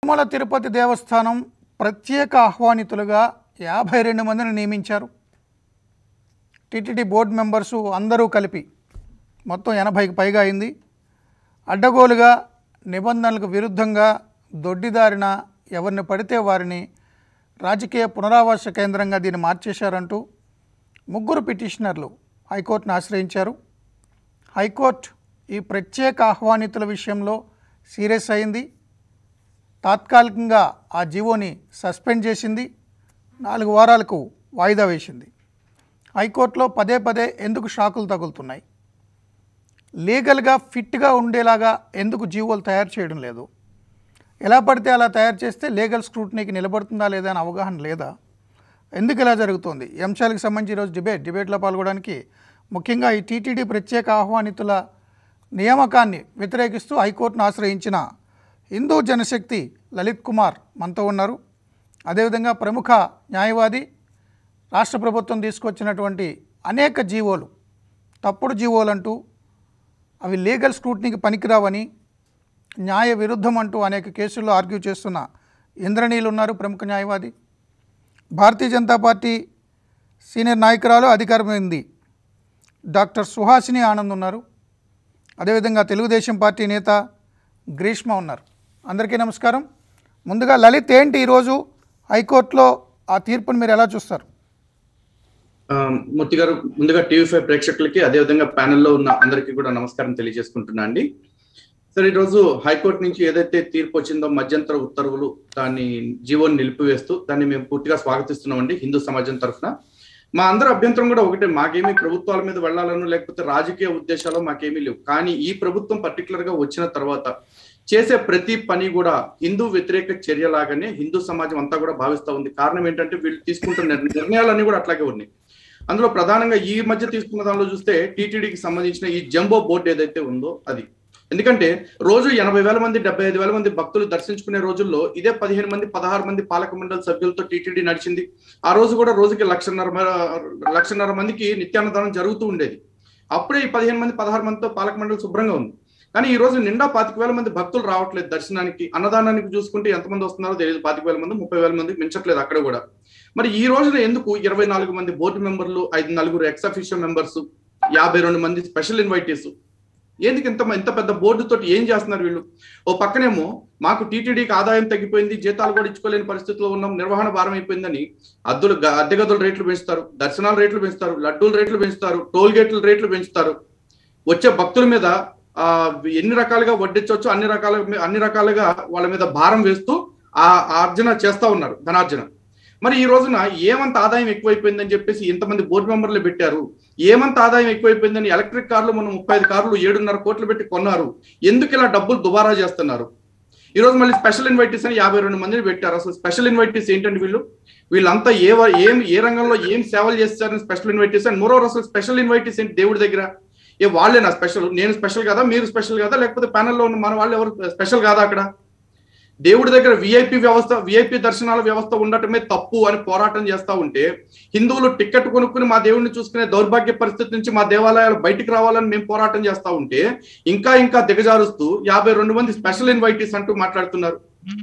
తిరుమల తిరుపతి దేవస్థానం ప్రత్యేక ఆహ్వానితులుగా యాభై రెండు మందిని నియమించారు టీటీడీ బోర్డు మెంబర్సు అందరూ కలిపి మొత్తం ఎనభైకి పైగా అయింది అడ్డగోలుగా నిబంధనలకు విరుద్ధంగా దొడ్డిదారిన ఎవరిని పడితే వారిని రాజకీయ పునరావాస కేంద్రంగా దీన్ని మార్చేశారంటూ ముగ్గురు పిటిషనర్లు హైకోర్టును ఆశ్రయించారు హైకోర్టు ఈ ప్రత్యేక ఆహ్వానితుల విషయంలో సీరియస్ అయింది తాత్కాలికంగా ఆ జీవోని సస్పెండ్ చేసింది నాలుగు వారాలకు వాయిదా వేసింది హైకోర్టులో పదే పదే ఎందుకు షాకులు తగులుతున్నాయి లీగల్గా ఫిట్గా ఉండేలాగా ఎందుకు జీవోలు తయారు చేయడం లేదు ఎలా పడితే అలా తయారు చేస్తే లీగల్ స్క్రూటనీకి నిలబడుతుందా లేదా అని అవగాహన లేదా ఎందుకు ఇలా జరుగుతోంది ఈ అంశాలకు సంబంధించి ఈరోజు డిబేట్ డిబేట్లో పాల్గొనడానికి ముఖ్యంగా ఈ టీటీడీ ప్రత్యేక ఆహ్వానితుల నియామకాన్ని వ్యతిరేకిస్తూ హైకోర్టును ఆశ్రయించిన హిందూ జనశక్తి లలిత్ కుమార్ మనతో ఉన్నారు అదేవిధంగా ప్రముఖ న్యాయవాది రాష్ట్ర ప్రభుత్వం తీసుకొచ్చినటువంటి అనేక జీవోలు తప్పుడు జీవోలు అంటూ అవి లీగల్ స్క్రూటనీకి పనికిరావని న్యాయ విరుద్ధం అంటూ అనేక కేసుల్లో ఆర్గ్యూ చేస్తున్న ఇంద్రనీలు ఉన్నారు ప్రముఖ న్యాయవాది భారతీయ జనతా పార్టీ సీనియర్ నాయకురాలు అధికారమైంది డాక్టర్ సుహాసిని ఆనంద్ ఉన్నారు అదేవిధంగా తెలుగుదేశం పార్టీ నేత గ్రీష్మ ఉన్నారు అందరికీ నమస్కారం ముందుగా లలిత్ ఏంటి ఈరోజు హైకోర్టులో ఆ తీర్పును మీరు ఎలా చూస్తారు ఆ, మూర్తి గారు ముందుగా టీవీ ఫైవ్ ప్రేక్షకులకి అదేవిధంగా ప్యానెల్లో ఉన్న అందరికీ కూడా నమస్కారం తెలియజేసుకుంటున్నా అండి సరే ఈరోజు హైకోర్టు నుంచి ఏదైతే తీర్పు వచ్చిందో మధ్యంతర ఉత్తర్వులు దాన్ని జీవోని నిలిపివేస్తూ దాన్ని మేము పూర్తిగా స్వాగతిస్తున్నామండి హిందూ సమాజం తరఫున మా అందరి అభ్యంతరం కూడా ఒకటే మాకేమీ ప్రభుత్వాల మీద వెళ్ళాలను లేకపోతే రాజకీయ ఉద్దేశాలు మాకేమీ లేవు కానీ ఈ ప్రభుత్వం పర్టికులర్ గా వచ్చిన తర్వాత చేసే ప్రతి పని కూడా హిందూ వ్యతిరేక చర్యలాగానే హిందూ సమాజం అంతా కూడా భావిస్తా ఉంది కారణం ఏంటంటే వీళ్ళు తీసుకుంటున్న నిర్- నిర్ణయాలన్నీ కూడా అట్లాగే ఉన్నాయి అందులో ప్రధానంగా ఈ మధ్య తీసుకున్న దానిలో చూస్తే టీటీడీకి సంబంధించిన ఈ జంబో బోర్డు ఏదైతే ఉందో అది ఎందుకంటే రోజు ఎనభై వేల మంది డెబ్బై ఐదు వేల మంది భక్తులు దర్శించుకునే రోజుల్లో ఇదే పదిహేను మంది పదహారు మంది పాలక మండలి సభ్యులతో టీటీడీ నడిచింది ఆ రోజు కూడా రోజుకి లక్షన్నర మ- లక్షన్నర మందికి నిత్యాన్నదానం జరుగుతూ ఉండేది అప్పుడే ఈ పదిహేను మంది పదహారు మందితో పాలక మండలి శుభ్రంగా ఉంది కానీ ఈ రోజు నిండా పాతిక వేల మంది భక్తులు రావట్లేదు దర్శనానికి అన్నదానానికి చూసుకుంటే ఎంతమంది వస్తున్నారో తెలియదు పాతిక వేల మంది ముప్పై వేల మంది మించట్లేదు అక్కడ కూడా మరి ఈ రోజున ఎందుకు ఇరవై నాలుగు మంది బోర్డు మెంబర్లు ఐదు నలుగురు ఎక్స్ అఫీషియల్ మెంబర్స్ యాభై రెండు మంది స్పెషల్ ఇన్వైటీస్ ఎందుకు ఇంత ఇంత పెద్ద బోర్డు తోటి ఏం చేస్తున్నారు వీళ్ళు ఓ పక్కనేమో మాకు టీటీడీకి ఆదాయం తగ్గిపోయింది జీతాలు కూడా ఇచ్చుకోలేని పరిస్థితిలో ఉన్నాం నిర్వహణ భారం అయిపోయిందని అద్దులు గ- అద్దె గదుల రేట్లు పెంచుతారు దర్శనాల రేట్లు పెంచుతారు లడ్డూల రేట్లు పెంచుతారు టోల్ గేట్ల రేట్లు పెంచుతారు వచ్చే భక్తుల మీద ఆ ఎన్ని రకాలుగా వడ్డించవచ్చు అన్ని రకాల అన్ని రకాలుగా వాళ్ళ మీద భారం వేస్తూ ఆ ఆర్జన చేస్తా ఉన్నారు ధనార్జన మరి ఈ రోజున ఏమంత ఆదాయం ఎక్కువైపోయిందని చెప్పేసి ఇంతమంది బోర్డు మెంబర్లు పెట్టారు ఏమంత ఆదాయం ఎక్కువైపోయిందని ఎలక్ట్రిక్ కార్లు మనం ముప్పై ఐదు కార్లు ఏడున్నర కోట్లు పెట్టి కొన్నారు ఎందుకు ఇలా డబ్బులు దుబారా చేస్తున్నారు ఈ రోజు మళ్ళీ స్పెషల్ ఇన్వైటీస్ అని యాభై రెండు మందిని పెట్టారు అసలు స్పెషల్ ఇన్వైటీస్ ఏంటండి వీళ్ళు వీళ్ళంతా ఏ వ- ఏం ఏ రంగంలో ఏం సేవలు చేస్తారని స్పెషల్ ఇన్వైటీస్ అండ్ మోరోవర్ అసలు స్పెషల్ ఇన్వైటీస్ ఏంటి దేవుడి దగ్గర ఏ వాళ్ళేనా స్పెషల్ నేను స్పెషల్ కదా మీరు స్పెషల్ కదా లేకపోతే ప్యానెల్లో ఉన్న మన వాళ్ళు ఎవరు స్పెషల్ కాదా అక్కడ దేవుడి దగ్గర విఐపి వ్యవస్థ విఐపి దర్శనాల వ్యవస్థ ఉండటమే తప్పు అని పోరాటం చేస్తా ఉంటే హిందువులు టికెట్ కొనుక్కుని మా దేవుడిని చూసుకునే దౌర్భాగ్య పరిస్థితి నుంచి మా దేవాలయాలు బయటికి రావాలని మేము పోరాటం చేస్తా ఉంటే ఇంకా ఇంకా దిగజారుస్తూ యాభై రెండు మంది స్పెషల్ ఇన్వైటీస్ అంటూ మాట్లాడుతున్నారు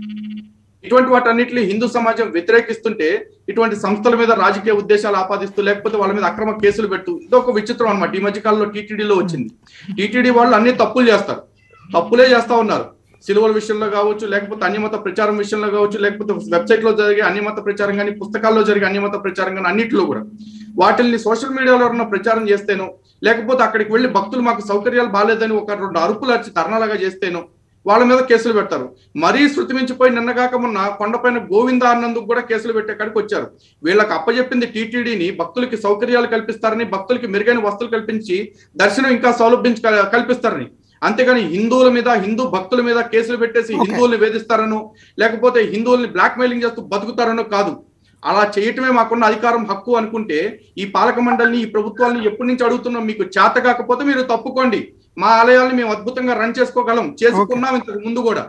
ఇటువంటి వాటన్నిటిని హిందూ సమాజం వ్యతిరేకిస్తుంటే ఇటువంటి సంస్థల మీద రాజకీయ ఉద్దేశాలు ఆపాదిస్తూ లేకపోతే వాళ్ళ మీద అక్రమ కేసులు పెట్టు ఇదొక విచిత్రం అనమాట ఈ మధ్య కాలంలో టీటీడీలో వచ్చింది టీటీడీ వాళ్ళు అన్ని తప్పులు చేస్తారు తప్పులే చేస్తా ఉన్నారు సిలువల విషయంలో కావచ్చు లేకపోతే అన్యమత ప్రచారం విషయంలో కావచ్చు లేకపోతే వెబ్సైట్ లో జరిగే అన్యమత ప్రచారం కానీ పుస్తకాల్లో జరిగే అన్యమత ప్రచారం కానీ అన్నింటిలో కూడా వాటిల్ని సోషల్ మీడియాలో ఉన్న ప్రచారం చేస్తేనో లేకపోతే అక్కడికి వెళ్ళి భక్తులు మాకు సౌకర్యాలు బాగాలేదని ఒక రెండు అరుపులు అరిచి ధర్నాలుగా చేస్తేనో వాళ్ళ మీద కేసులు పెడతారు మరీ శృతి మించిపోయి నిన్నగాక మొన్న కొండపైన గోవింద అన్నందుకు కూడా కేసులు పెట్టే కాడికి వచ్చారు వీళ్ళకి అప్పచెప్పింది టీటీడీని భక్తులకి సౌకర్యాలు కల్పిస్తారని భక్తులకి మెరుగైన వస్తువులు కల్పించి దర్శనం ఇంకా సౌలభ్యం క- కల్పిస్తారని అంతేగాని హిందువుల మీద హిందూ భక్తుల మీద కేసులు పెట్టేసి Okay. హిందువుల్ని వేధిస్తారనో లేకపోతే హిందువుల్ని బ్లాక్ మెయిలింగ్ చేస్తూ బతుకుతారనో కాదు అలా చేయటమే మాకున్న అధికారం హక్కు అనుకుంటే ఈ పాలక మండలిని ఈ ప్రభుత్వాన్ని ఎప్పటి నుంచి అడుగుతున్నాం మీకు చేత కాకపోతే మీరు తప్పుకోండి మా ఆలయాల్ని మేము అద్భుతంగా రన్ చేసుకోగలం చేసుకున్నాం ఇంతకు ముందు కూడా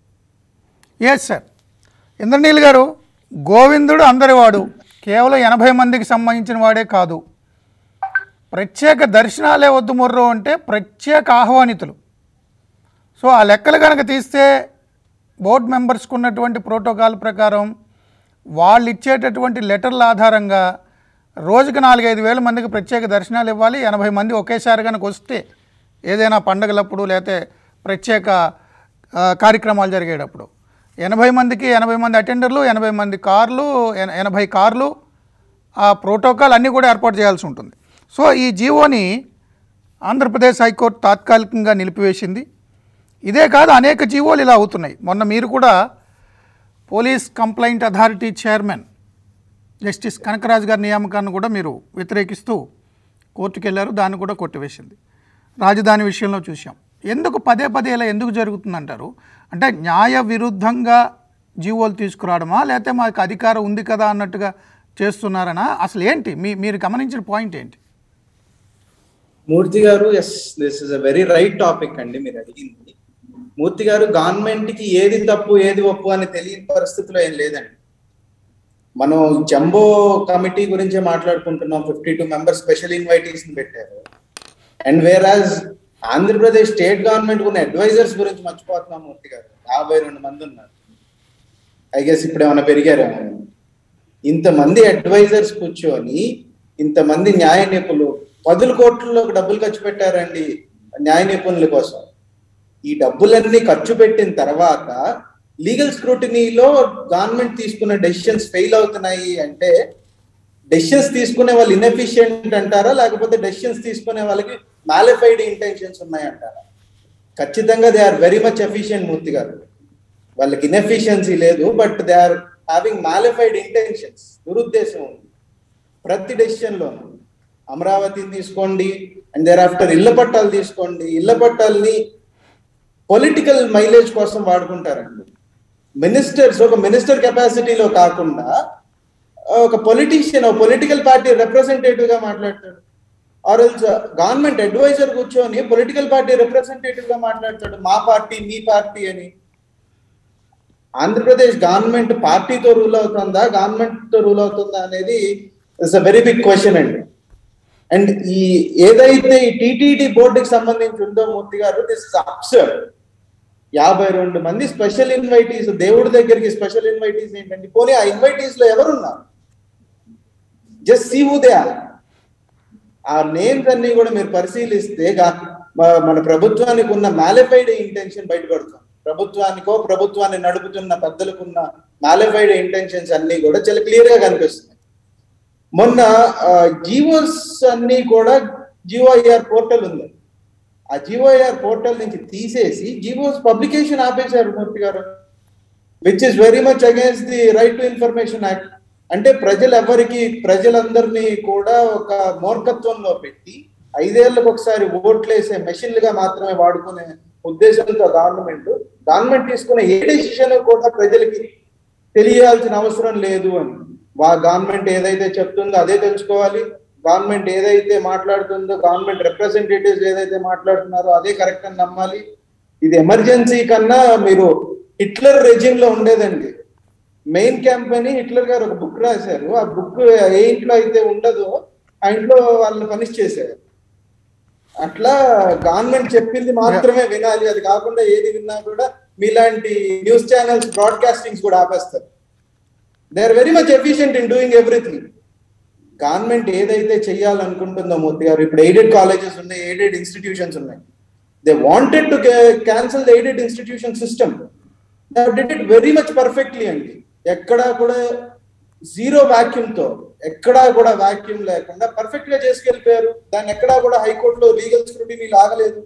ఎస్ సార్ ఇంద్రనీల్ గారు గోవిందుడు అందరివాడు కేవలం ఎనభై మందికి సంబంధించిన వాడే కాదు ప్రత్యేక దర్శనాలే వద్దు మొర్రో అంటే ప్రత్యేక ఆహ్వానితులు సో ఆ లెక్కలు కనుక తీస్తే బోర్డు మెంబర్స్కి ఉన్నటువంటి ప్రోటోకాల్ ప్రకారం వాళ్ళు ఇచ్చేటటువంటి లెటర్ల ఆధారంగా రోజుకి నాలుగైదు వేల మందికి ప్రత్యేక దర్శనాలు ఇవ్వాలి ఎనభై మంది ఒకేసారి కనుక వస్తే ఏదైనా పండగలప్పుడు లేకపోతే ప్రత్యేక ఆ, కార్యక్రమాలు జరిగేటప్పుడు ఎనభై మందికి ఎనభై మంది అటెండర్లు ఎనభై మంది కార్లు ఎన- ఎనభై కార్లు ఆ ప్రోటోకాల్ అన్నీ కూడా ఏర్పాటు చేయాల్సి ఉంటుంది సో ఈ జీవోని ఆంధ్రప్రదేశ్ హైకోర్టు తాత్కాలికంగా నిలిపివేసింది ఇదే కాదు అనేక జీవోలు ఇలా అవుతున్నాయి మొన్న మీరు కూడా police complaint authority chairman justice Kanakaraju గారి నియామకాన్ని కూడా మీరు వ్యతిరేకిస్తూ కోర్టుకు వెళ్ళారు దాన్ని కూడా కొట్టివేసింది రాజధాని విషయంలో చూసాం ఎందుకు పదే పదే ఇలా ఎందుకు జరుగుతుందంటారు అంటే న్యాయ విరుద్ధంగా జీవోలు తీసుకురావడమా లేకపోతే మాకు అధికారం ఉంది కదా అన్నట్టుగా చేస్తున్నారనా అసలు ఏంటి మీ మీరు గమనించిన పాయింట్ ఏంటి మూర్తి గారు yes this is a very right topic అండి మీరు అడిగింది మూర్తి గారు గవర్నమెంట్ కి ఏది తప్పు ఏది ఒప్పు అని తెలియని పరిస్థితిలో ఏం లేదండి మనం జంబో కమిటీ గురించే మాట్లాడుకుంటున్నాం fifty two member special invitees పెట్టారు అండ్ వేరాజ్ ఆంధ్రప్రదేశ్ స్టేట్ గవర్నమెంట్ ఉన్న అడ్వైజర్స్ గురించి మర్చిపోతున్నాం మూర్తి గారు యాభై రెండు మంది ఉన్నారు ఐ గెస్ ఇప్పుడు ఏమైనా పెరిగారేమో ఇంతమంది అడ్వైజర్స్ కూర్చొని ఇంతమంది న్యాయ నిపుణులు పదుల కోట్లలోకి డబ్బులు ఖర్చు పెట్టారండి న్యాయ నిపుణుల కోసం ఈ డబ్బులన్నీ ఖర్చు పెట్టిన తర్వాత లీగల్ స్క్రూటినీలో గవర్నమెంట్ తీసుకున్న డెసిషన్స్ ఫెయిల్ అవుతున్నాయి అంటే డెసిషన్స్ తీసుకునే వాళ్ళు ఇన్ఎఫిషియెంట్ అంటారా లేకపోతే డెసిషన్స్ తీసుకునే వాళ్ళకి మాలిఫైడ్ ఇంటెన్షన్స్ ఉన్నాయంటారా ఖచ్చితంగా they are very much efficient Murthy గారు వాళ్ళకి ఇన్ఎఫిషియన్సీ లేదు but they are having malafide intentions దురుద్దేశం ఉంది ప్రతి డెసిషన్ లోను అమరావతిని తీసుకోండి అండ్ దేర్ ఆఫ్టర్ ఇళ్ల పట్టాలు తీసుకోండి ఇళ్ల పట్టాలని పొలిటికల్ మైలేజ్ కోసం వాడుకుంటారండి మినిస్టర్స్ ఒక మినిస్టర్ కెపాసిటీలో కాకుండా ఒక పొలిటీషియన్ ఒక పొలిటికల్ పార్టీ రిప్రజెంటేటివ్ గా మాట్లాడతాడు ఆర్ ఎల్స్ గవర్నమెంట్ అడ్వైజర్ కూర్చొని పొలిటికల్ పార్టీ రిప్రజెంటేటివ్ గా మాట్లాడతాడు మా పార్టీ మీ పార్టీ అని ఆంధ్రప్రదేశ్ గవర్నమెంట్ పార్టీతో రూల్ అవుతుందా గవర్నమెంట్ తో రూల్ అవుతుందా అనేది it's a very big question అండి అండ్ ఈ ఏదైతే ఈ టీటీడీ బోర్డుకి సంబంధించి ఉందో మూర్తి గారు దిస్ ఇస్ అప్సర్డ్ యాభై రెండు మంది స్పెషల్ ఇన్వైటీస్ దేవుడి దగ్గరికి స్పెషల్ ఇన్వైటీస్ ఏంటంటే పోనీ ఆ ఇన్వైటీస్ లో ఎవరున్నారు just see who they are uh names అన్ని కూడా మీరు పరిశీలిస్తే గా- మ- మన ప్రభుత్వానికి ఉన్న మాలిఫైడ్ ఇంటెన్షన్ బయటపడుతుంది ప్రభుత్వానికో ప్రభుత్వాన్ని నడుపుతున్న పెద్దలకున్న మాలిఫైడ్ ఇంటెన్షన్స్ అన్ని కూడా చాలా క్లియర్ గా కనిపిస్తున్నాయి మొన్న జీవోస్ అన్ని కూడా జిఓఐఆర్ పోర్టల్ ఉంది ఆ జిఓఐఆర్ పోర్టల్ నుంచి తీసేసి జీవోస్ పబ్లికేషన్ ఆపేశారు మూర్తి గారు which is very much against the right to information act అంటే ప్రజలు ఎవరికి ప్రజలందరినీ కూడా ఒక మూర్ఖత్వంలో పెట్టి ఐదేళ్లకు ఒకసారి ఓట్లేసే మెషిన్లుగా మాత్రమే వాడుకునే ఉద్దేశంతో గవర్నమెంట్ గవర్నమెంట్ తీసుకునే ఏ డెసిషన్ కూడా ప్రజలకి తెలియాల్సిన అవసరం లేదు అని వా గవర్నమెంట్ ఏదైతే చెప్తుందో అదే తెలుసుకోవాలి గవర్నమెంట్ ఏదైతే మాట్లాడుతుందో గవర్నమెంట్ రిప్రజెంటేటివ్స్ ఏదైతే మాట్లాడుతున్నారో అదే కరెక్ట్ అని నమ్మాలి ఇది ఎమర్జెన్సీ కన్నా మీరు హిట్లర్ రెజిమ్ లో ఉండేదండి మెయిన్ క్యాంప్ అని హిట్లర్ గారు ఒక బుక్ రాశారు ఆ బుక్ ఏ ఇంట్లో అయితే ఉండదో ఆ ఇంట్లో వాళ్ళని పనిష్ చేశారు అట్లా గవర్నమెంట్ చెప్పింది మాత్రమే వినాలి అది కాకుండా ఏది విన్నా కూడా మీలాంటి న్యూస్ ఛానల్స్ బ్రాడ్కాస్టింగ్స్ కూడా ఆపేస్తారు they are very much efficient in doing everything government ఏదైతే చెయ్యాలనుకుంటుందో మూర్తి గారు ఇప్పుడు ఎయిడెడ్ కాలేజెస్ ఉన్నాయి ఎయిడెడ్ ఇన్స్టిట్యూషన్స్ ఉన్నాయి they wanted to cancel the aided institution system they did it very much perfectly అండి ఎక్కడా కూడా జీరో వాక్యూమ్ తో ఎక్కడా కూడా వాక్యూమ్ లేకుండా పర్ఫెక్ట్ గా చేసుకెళ్ళిపోయారు దాన్ని ఎక్కడా కూడా హైకోర్టులో లీగల్ స్క్రూటినీ లాగలేదు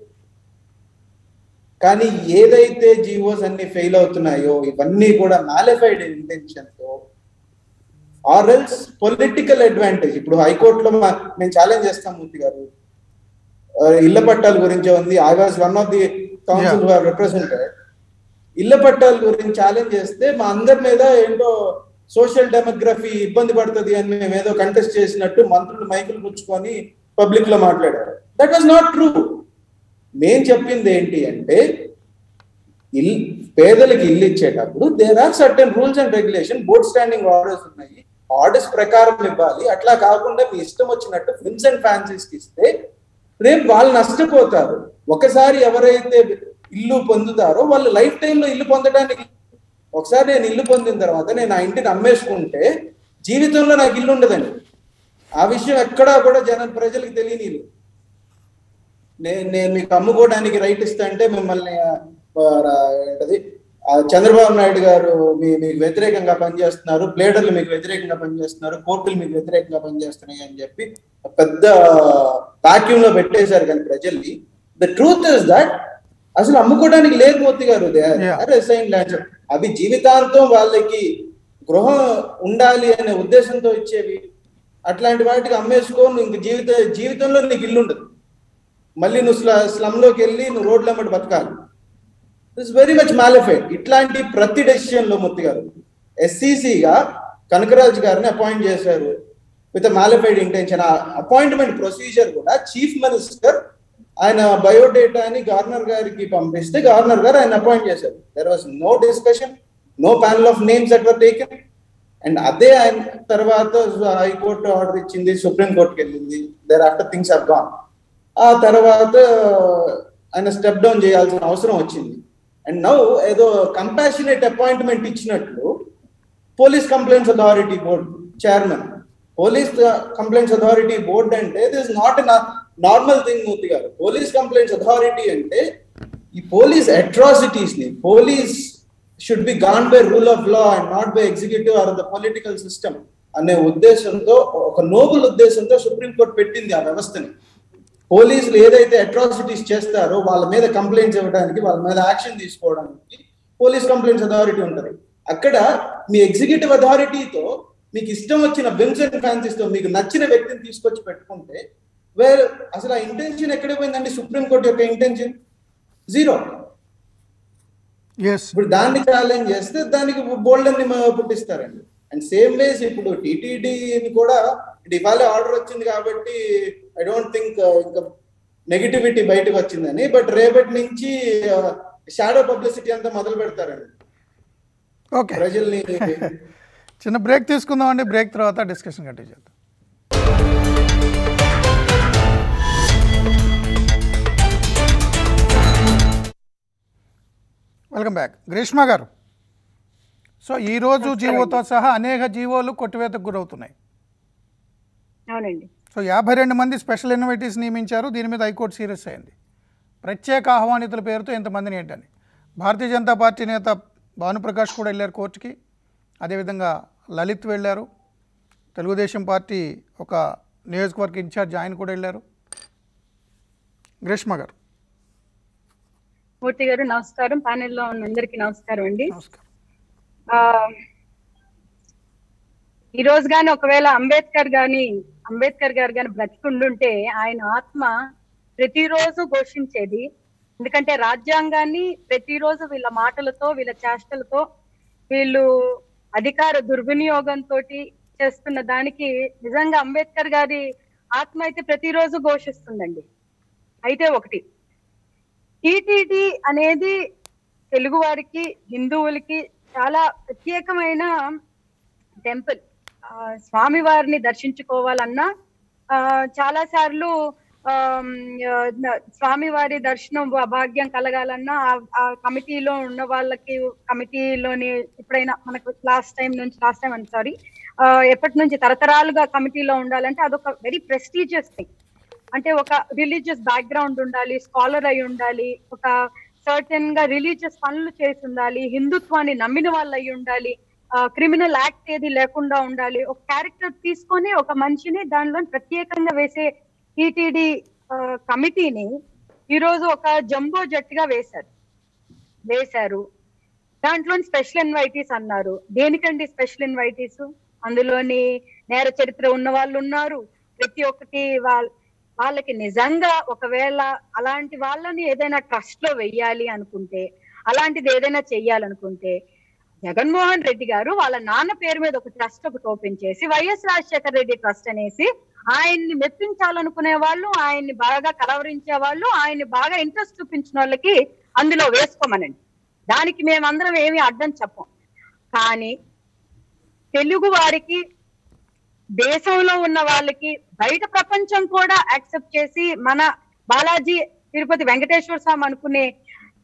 కానీ ఏదైతే జీవోస్ అన్ని ఫెయిల్ అవుతున్నాయో ఇవన్నీ కూడా మాలిఫైడ్ ఇంటెన్షన్ తో ఆర్ఎల్స్ పొలిటికల్ అడ్వాంటేజ్ ఇప్పుడు హైకోర్టులో మా- మేము ఛాలెంజ్ చేస్తాం మూర్తి గారు ఆ, ఇళ్ల పట్టాల గురించి ఉంది I was one of the council represented ఇళ్ల పట్టాల గురించి ఛాలెంజ్ చేస్తే మా అందరి మీద ఏంటో సోషల్ డెమోగ్రఫీ ఇబ్బంది పడుతుంది అని మేము ఏదో కంటెస్ట్ చేసినట్టు మంత్రులు మైకులు పుచ్చుకొని పబ్లిక్ లో మాట్లాడారు దట్ వాజ్ నాట్ ట్రూ మేం చెప్పింది ఏంటి అంటే ఇల్ పేదలకు ఇల్లు ఇచ్చేటప్పుడు there are certain rules and regulation board standing orders ఉన్నాయి ఆర్డర్స్ ప్రకారం ఇవ్వాలి అట్లా కాకుండా మీ ఇష్టం వచ్చినట్టు ఫిల్మ్స్ అండ్ ఫ్యాన్సీస్ కి ఇస్తే రేపు వాళ్ళు నష్టపోతారు ఒకసారి ఎవరైతే ఇల్లు పొందుతారో వాళ్ళు లైఫ్ టైంలో ఇల్లు పొందడానికి ఒకసారి నేను ఇల్లు పొందిన తర్వాత నేను ఆ ఇంటిని అమ్మేసుకుంటే జీవితంలో నాకు ఇల్లు ఉండదండి ఆ విషయం ఎక్కడా కూడా జన ప్రజలకు తెలియని నేను నేను మీకు అమ్ముకోవడానికి రైట్ ఇస్తా అంటే మిమ్మల్ని ఆ, ఆ, ఏంటది ఆ చంద్రబాబు నాయుడు గారు మీ మీకు వ్యతిరేకంగా పనిచేస్తున్నారు ప్లేడర్లు మీకు వ్యతిరేకంగా పనిచేస్తున్నారు కోర్టులు మీకు వ్యతిరేకంగా పనిచేస్తున్నాయి అని చెప్పి ఒక పెద్ద వాక్యూమ్ లో పెట్టేశారు కానీ ప్రజల్ని ద ట్రూత్ ఇస్ దట్ అసలు అమ్ముకోవడానికి లేదు మూర్తి గారు Yeah. అసైన్ ల్యాండ్స్ అవి జీవితాంతం వాళ్ళకి గృహం ఉండాలి అనే ఉద్దేశంతో ఇచ్చేవి అట్లాంటి వాటికి అమ్మేసుకో నువ్వు ఇంక జీవిత జీవితంలో నీకు ఇల్లు ఉండదు మళ్ళీ నువ్వు స్ల స్లమ్ లోకి వెళ్ళి నువ్వు రోడ్ల అమ్మటి బతకాలి ఇట్స్ వెరీ మచ్ మాలిఫైడ్ ఇట్లాంటి ప్రతి డెసిషన్ లో ముత్తి గారు ఎస్సీసీగా కనకరాజ్ గారిని అపాయింట్ చేశారు విత్ మాలిఫైడ్ ఇంటెన్షన్ ఆ అపాయింట్మెంట్ ప్రొసీజర్ కూడా చీఫ్ మినిస్టర్ ఆయన బయోడేటాని గవర్నర్ గారికి పంపిస్తే గవర్నర్ గారు ఆయన అపాయింట్ చేశారు there was no discussion no panel of names at taken and అదే ఆయన తర్వాత హైకోర్టు ఆర్డర్ ఇచ్చింది సుప్రీం కోర్టుకి వెళ్ళింది there after things are gone ఆ తర్వాత ఆయన స్టెప్ డౌన్ చేయాల్సిన అవసరం వచ్చింది అండ్ నౌ ఏదో కంపాషనేట్ అపాయింట్మెంట్ ఇచ్చినట్లు police complaints authority board chairman police complaints authority board అంటే this not normal thing Murthy garu police complaints authority అంటే ఈ పోలీస్ అట్రాసిటీస్ ని police should be gone by rule of law and not by executive or the political system అనే ఉద్దేశంతో ఒక Nobel ఉద్దేశంతో supreme court పెట్టింది ఆ వ్యవస్థని పోలీసులు ఏదైతే అట్రాసిటీస్ చేస్తారో వాళ్ళ మీద కంప్లైంట్స్ ఇవ్వడానికి వాళ్ళ మీద యాక్షన్ తీసుకోవడానికి పోలీస్ కంప్లైంట్స్ అథారిటీ ఉంటుంది అక్కడ మీ ఎగ్జిక్యూటివ్ అథారిటీతో మీకు ఇష్టం వచ్చిన విమ్స్ అండ్ ఫ్యాన్సీస్ తో మీకు నచ్చిన వ్యక్తిని తీసుకొచ్చి పెట్టుకుంటే వేరే అసలు ఆ ఇంటెన్షన్ ఎక్కడ పోయిందండి సుప్రీంకోర్టు యొక్క ఇంటెన్షన్ జీరో ఎస్ ఇప్పుడు దాన్ని ఛాలెంజ్ చేస్తే దానికి బోల్డ్ అని పుట్టిస్తారండి అండ్ సేమ్ వేస్ ఇప్పుడు టీటీడీని కూడా ఇవాళ ఆర్డర్ వచ్చింది కాబట్టి ఐ డోంట్ థింక్ ఇంకా నెగిటివిటీ బయటకు వచ్చిందని బట్ రేపటి నుంచి షాడో పబ్లిసిటీ అంతా మొదలు పెడతారండి ఓకే ప్రజల్ని చిన్న బ్రేక్ తీసుకుందామండి బ్రేక్ తర్వాత డిస్కషన్ కంటిన్యూ చేద్దాం welcome back Greeshma garu so ఈరోజు జీవోతో సహా అనేక జీవోలు కొట్టివేతకు గురవుతున్నాయి అవునండి సో యాభై రెండు మంది స్పెషల్ ఇన్వైటీస్ నియమించారు దీని మీద హైకోర్టు సీరియస్ అయింది ప్రత్యేక ఆహ్వానితుల పేరుతో ఇంతమందిని ఏంటని భారతీయ జనతా పార్టీ నేత భానుప్రకాష్ కూడా వెళ్ళారు కోర్టుకి అదేవిధంగా లలిత్ వెళ్ళారు తెలుగుదేశం పార్టీ ఒక నియోజకవర్గ ఇన్ఛార్జ్ ఆయన కూడా వెళ్ళారు గ్రీష్మ గారు మూర్తి గారు నమస్కారం ప్యానెల్లో ఉన్న అందరికి నమస్కారం అండి నమస్కారం ఆ, ఈ రోజు గాని ఒకవేళ అంబేద్కర్ గాని అంబేద్కర్ గారు గాని బ్రతికుండుంటే ఆయన ఆత్మ ప్రతిరోజు ఘోషించేది ఎందుకంటే రాజ్యాంగాన్ని ప్రతిరోజు వీళ్ళ మాటలతో వీళ్ళ చేష్టలతో వీళ్ళు అధికార దుర్వినియోగంతో చేస్తున్న దానికి నిజంగా అంబేద్కర్ గారి ఆత్మ అయితే ప్రతిరోజు ఘోషిస్తుందండి అయితే ఒకటి టీటీడీ అనేది తెలుగు వారికి హిందువులకి చాలా ప్రత్యేకమైన టెంపుల్ స్వామి వారిని దర్శించుకోవాలన్నా ఆ, చాలా సార్లు స్వామి వారి దర్శనం భా- భాగ్యం కలగాలన్నా ఆ- ఆ కమిటీలో ఉన్న వాళ్ళకి కమిటీలోని ఎప్పుడైనా మనకు లాస్ట్ టైం నుంచి లాస్ట్ టైం అని సారీ ఎప్పటి నుంచి తరతరాలుగా కమిటీలో ఉండాలంటే అదొక వెరీ ప్రెస్టీజియస్ థింగ్ అంటే ఒక రిలీజియస్ బ్యాక్గ్రౌండ్ ఉండాలి స్కాలర్ అయి ఉండాలి ఒక సర్టెన్ గా రిలీజియస్ పనులు చేసి ఉండాలి హిందుత్వాన్ని నమ్మిన వాళ్ళు అయి ఉండాలి క్రిమినల్ యాక్ట్ ఏది లేకుండా ఉండాలి ఒక క్యారెక్టర్ తీసుకొని ఒక మనిషిని దానిలో ప్రత్యేకంగా వేసే టీటీడీ కమిటీని ఈ రోజు ఒక జంబో జట్టుగా వేశారు వేశారు దాంట్లో స్పెషల్ ఇన్వైటీస్ అన్నారు దేనికండి స్పెషల్ ఇన్వైటీస్ అందులోని నేర చరిత్ర ఉన్న వాళ్ళు ఉన్నారు ప్రతి ఒక్కటి వాళ్ళ వాళ్ళకి నిజంగా ఒకవేళ అలాంటి వాళ్ళని ఏదైనా ట్రస్ట్ లో వెయ్యాలి అనుకుంటే అలాంటిది ఏదైనా చెయ్యాలనుకుంటే జగన్మోహన్ రెడ్డి గారు వాళ్ళ నాన్న పేరు మీద ఒక ట్రస్ట్ ఒకటి ఓపెన్ చేసి వైఎస్ రాజశేఖర రెడ్డి ట్రస్ట్ అనేసి ఆయన్ని మెప్పించాలనుకునే వాళ్ళు ఆయన్ని బాగా కలవరించే వాళ్ళు ఆయన్ని బాగా ఇంట్రెస్ట్ చూపించిన వాళ్ళకి అందులో వేసుకోమనండి దానికి మేమందరం ఏమి అడ్డం చెప్పం కానీ తెలుగు వారికి దేశంలో ఉన్న వాళ్ళకి బయట ప్రపంచం కూడా యాక్సెప్ట్ చేసి మన బాలాజీ తిరుపతి వెంకటేశ్వర స్వామి అనుకునే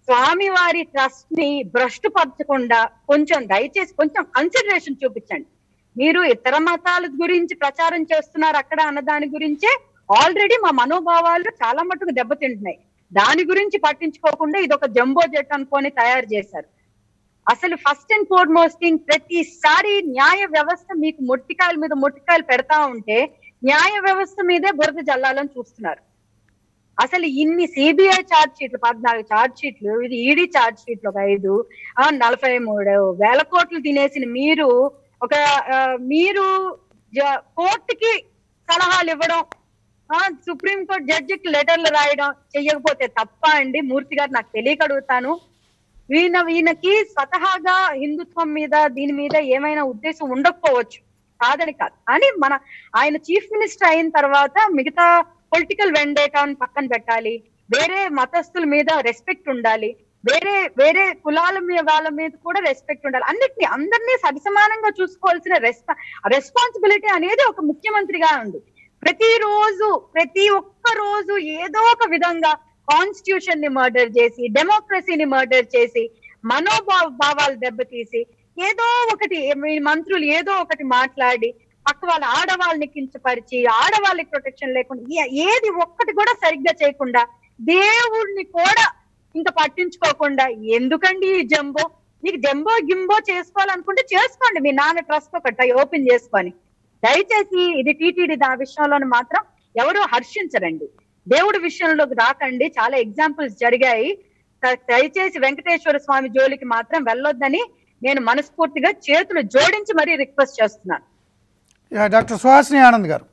స్వామి వారి ట్రస్ట్ ని భ్రష్టుపరచకుండా కొంచెం దయచేసి కొంచెం కన్సిడరేషన్ చూపించండి మీరు ఇతర మతాల గురించి ప్రచారం చేస్తున్నారు అక్కడ అన్న దాని గురించే ఆల్రెడీ మా మనోభావాలు చాలా మటుకు దెబ్బతింటున్నాయి దాని గురించి పట్టించుకోకుండా ఇది ఒక జంబో జెట్ అనుకొని తయారు చేశారు అసలు ఫస్ట్ అండ్ ఫోర్మోస్ట్ థింగ్ ప్రతిసారి న్యాయ వ్యవస్థ మీకు మొట్టికాయల మీద మొట్టికాయలు పెడతా ఉంటే న్యాయ వ్యవస్థ మీదే బురద జల్లాలని చూస్తున్నారు అసలు ఇన్ని సిబిఐ ఛార్జ్ షీట్లు పద్నాలుగు ఛార్జ్ షీట్లు ఇది ఈడీ ఛార్జ్ షీట్లు ఒక ఐదు ఆ నలభై మూడు వేల కోట్లు తినేసిన మీరు ఒక ఆ, మీరు జ- కోర్టుకి సలహాలు ఇవ్వడం ఆ సుప్రీం కోర్టు జడ్జికి లెటర్లు రాయడం చెయ్యకపోతే తప్ప అండి మూర్తి గారు నాకు తెలియక అడుగుతాను ఈయన ఈయనకి స్వతహాగా హిందుత్వం మీద దీని మీద ఏమైనా ఉద్దేశం ఉండకపోవచ్చు కాదని కాదు కానీ మన ఆయన చీఫ్ మినిస్టర్ అయిన తర్వాత మిగతా పొలిటికల్ వెండేటాను పక్కన పెట్టాలి వేరే మతస్థుల మీద రెస్పెక్ట్ ఉండాలి వేరే వేరే కులాల మీద వాళ్ళ మీద కూడా రెస్పెక్ట్ ఉండాలి అన్నిటిని అందరినీ సరిసమానంగా చూసుకోవాల్సిన రెస్పా రెస్పాన్సిబిలిటీ అనేది ఒక ముఖ్యమంత్రిగా ఉంది ప్రతిరోజు ప్రతి ఒక్క రోజు ఏదో ఒక విధంగా కాన్స్టిట్యూషన్ ని మర్డర్ చేసి డెమోక్రసీని మర్డర్ చేసి మనోభావ భావాలు దెబ్బతీసి ఏదో ఒకటి మీ మంత్రులు ఏదో ఒకటి మాట్లాడి పక్క వాళ్ళ ఆడవాళ్ళని కించపరిచి ఆడవాళ్ళకి ప్రొటెక్షన్ లేకుండా ఏ- ఏది ఒక్కటి కూడా సరిగ్గా చేయకుండా దేవుడిని కూడా ఇంకా పట్టించుకోకుండా ఎందుకండి ఈ జంబో మీకు జంబో గింబో చేసుకోవాలనుకుంటే చేసుకోండి మీ నాన్న ట్రస్ట్ ఒకటి ఓపెన్ చేసుకొని దయచేసి ఇది టీటీడీ దా విషయంలో మాత్రం ఎవరు హర్షించరండి దేవుడి విషయంలోకి రాకండి చాలా ఎగ్జాంపుల్స్ జరిగాయి ద- దయచేసి వెంకటేశ్వర స్వామి జోలికి మాత్రం వెళ్ళొద్దని నేను మనస్ఫూర్తిగా చేతులు జోడించి మరీ రిక్వెస్ట్ చేస్తున్నాను యా, డాక్టర్ సుహాసిని ఆనంద్ గారు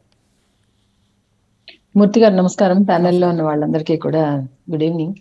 మూర్తి గారు నమస్కారం ప్యానెల్లో ఉన్న వాళ్ళందరికీ కూడా గుడ్ ఈవినింగ్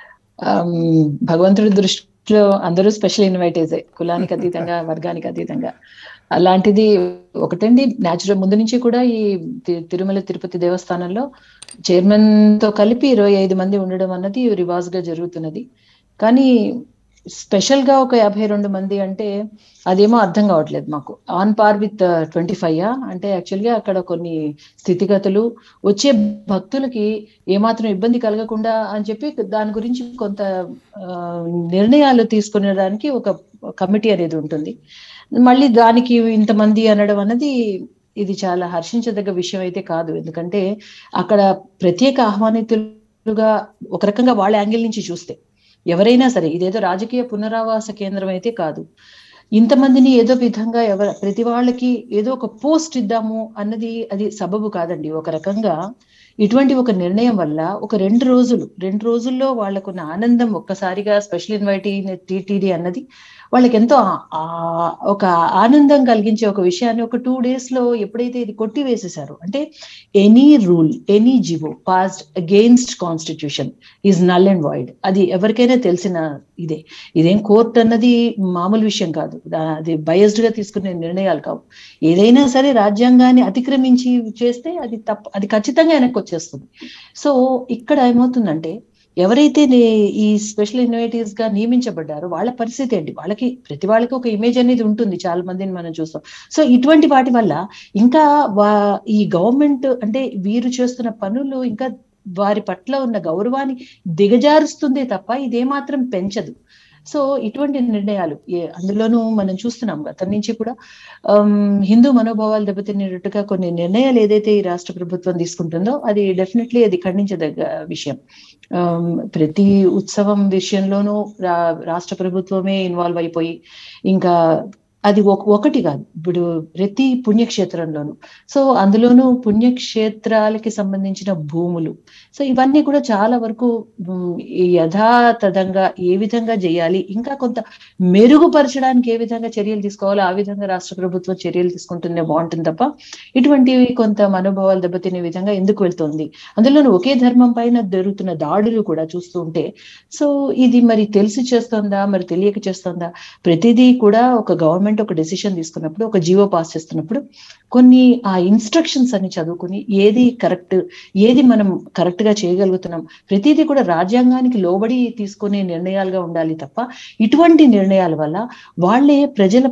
ఆమ్, భగవంతుడి దృష్టిలో అందరూ స్పెషల్ ఇన్వైటేజే కులానికి అతీతంగా వర్గానికి అతీతంగా అలాంటిది ఒకటండి న్యాచురల్ ముందు నుంచి కూడా ఈ తి- తిరుమల తిరుపతి దేవస్థానంలో చైర్మన్ తో కలిపి ఇరవై ఐదు మంది ఉండడం అన్నది రివాజ్ గా జరుగుతున్నది కానీ స్పెషల్ గా ఒక యాభై రెండు మంది అంటే అదేమో అర్థం కావట్లేదు మాకు on par with twenty five అంటే యాక్చువల్ గా అక్కడ కొన్ని స్థితిగతులు వచ్చే భక్తులకి ఏమాత్రం ఇబ్బంది కలగకుండా అని చెప్పి దాని గురించి కొంత ఆ, నిర్ణయాలు తీసుకునేదానికి ఒక కమిటీ అనేది ఉంటుంది మళ్ళీ దానికి ఇంతమంది అనడం అన్నది ఇది చాలా హర్షించదగ్గ విషయం అయితే కాదు ఎందుకంటే అక్కడ ప్రత్యేక ఆహ్వానితులుగా ఒక రకంగా వాళ్ళ యాంగిల్ నుంచి చూస్తే ఎవరైనా సరే ఇదేదో రాజకీయ పునరావాస కేంద్రం అయితే కాదు ఇంతమందిని ఏదో విధంగా ఎవర ప్రతి వాళ్ళకి ఏదో ఒక పోస్ట్ ఇద్దాము అన్నది అది సబబు కాదండి ఒక రకంగా ఇటువంటి ఒక నిర్ణయం వల్ల ఒక రెండు రోజులు రెండు రోజుల్లో వాళ్ళకున్న ఆనందం ఒక్కసారిగా స్పెషల్ ఇన్వైటీ టీటీడీ అన్నది వాళ్ళకి ఎంతో ఆ- ఆ- ఒక ఆనందం కలిగించే ఒక విషయాన్ని ఒక టూ డేస్ లో ఎప్పుడైతే ఇది కొట్టి వేసేసారో అంటే any rule any GO passed against constitution is null and void అది ఎవరికైనా తెలిసిన ఇదే ఇదేం కోర్ట్ అన్నది మామూలు విషయం కాదు దా- అది బయస్డ్ గా తీసుకునే నిర్ణయాలు కావు ఏదైనా సరే రాజ్యాంగాన్ని అతిక్రమించి చేస్తే అది తప్ప అది ఖచ్చితంగా వెనక్కి వచ్చేస్తుంది సో ఇక్కడ ఏమవుతుందంటే ఎవరైతే నే- ఈ స్పెషల్ ఇన్వైటీస్ గా నియమించబడ్డారో వాళ్ళ పరిస్థితి ఏంటి వాళ్ళకి ప్రతి వాళ్ళకి ఒక ఇమేజ్ అనేది ఉంటుంది చాలా మందిని మనం చూస్తాం సో ఇటువంటి వాటి వల్ల ఇంకా వా- ఈ గవర్నమెంట్ అంటే వీరు చేస్తున్న పనులు ఇంకా వారి పట్ల ఉన్న గౌరవాన్ని దిగజారుస్తుందే తప్ప ఇదేమాత్రం పెంచదు సో ఇటువంటి నిర్ణయాలు ఏ- అందులోనూ మనం చూస్తున్నాం గతం నుంచి కూడా ఆమ్, హిందూ మనోభావాలు దెబ్బతినేటట్టుగా కొన్ని నిర్ణయాలు ఏదైతే ఈ రాష్ట్ర ప్రభుత్వం తీసుకుంటుందో అది డెఫినెట్లీ అది ఖండించదగ్గ విషయం ఆమ్, ప్రతి ఉత్సవం విషయంలోనూ రా- రాష్ట్ర ప్రభుత్వమే ఇన్వాల్వ్ అయిపోయి ఇంకా అది ఒక- ఒకటి కాదు ఇప్పుడు ప్రతి పుణ్యక్షేత్రంలోనూ సో అందులోనూ పుణ్యక్షేత్రాలకి సంబంధించిన భూములు సో ఇవన్నీ కూడా చాలా వరకు ఉమ్, ఈ యథాతథంగా ఏ విధంగా చేయాలి ఇంకా కొంత మెరుగుపరచడానికి ఏ విధంగా చర్యలు తీసుకోవాలో ఆ విధంగా రాష్ట్ర ప్రభుత్వం చర్యలు తీసుకుంటుందే బాగుంటుంది తప్ప ఇటువంటివి కొంత మనోభావాలు దెబ్బతినే విధంగా ఎందుకు వెళ్తుంది అందులోనూ ఒకే ధర్మం పైన జరుగుతున్న దాడులు కూడా చూస్తూ ఉంటే సో ఇది మరి తెలిసి చేస్తుందా మరి తెలియక చేస్తుందా ప్రతిదీ కూడా ఒక గవర్నమెంట్ ఒక డెసిషన్ తీసుకున్నప్పుడు ఒక జీవో పాస్ చేస్తున్నప్పుడు కొన్ని ఆ ఇన్స్ట్రక్షన్స్ అని చదువుకుని ఏది కరెక్ట్ ఏది మనం కరెక్ట్ గా చేయగలుగుతున్నాం ప్రతిదీ కూడా రాజ్యాంగానికి లోబడి తీసుకునే నిర్ణయాలుగా ఉండాలి తప్ప ఇటువంటి నిర్ణయాల వల్ల వాళ్ళే ప్రజల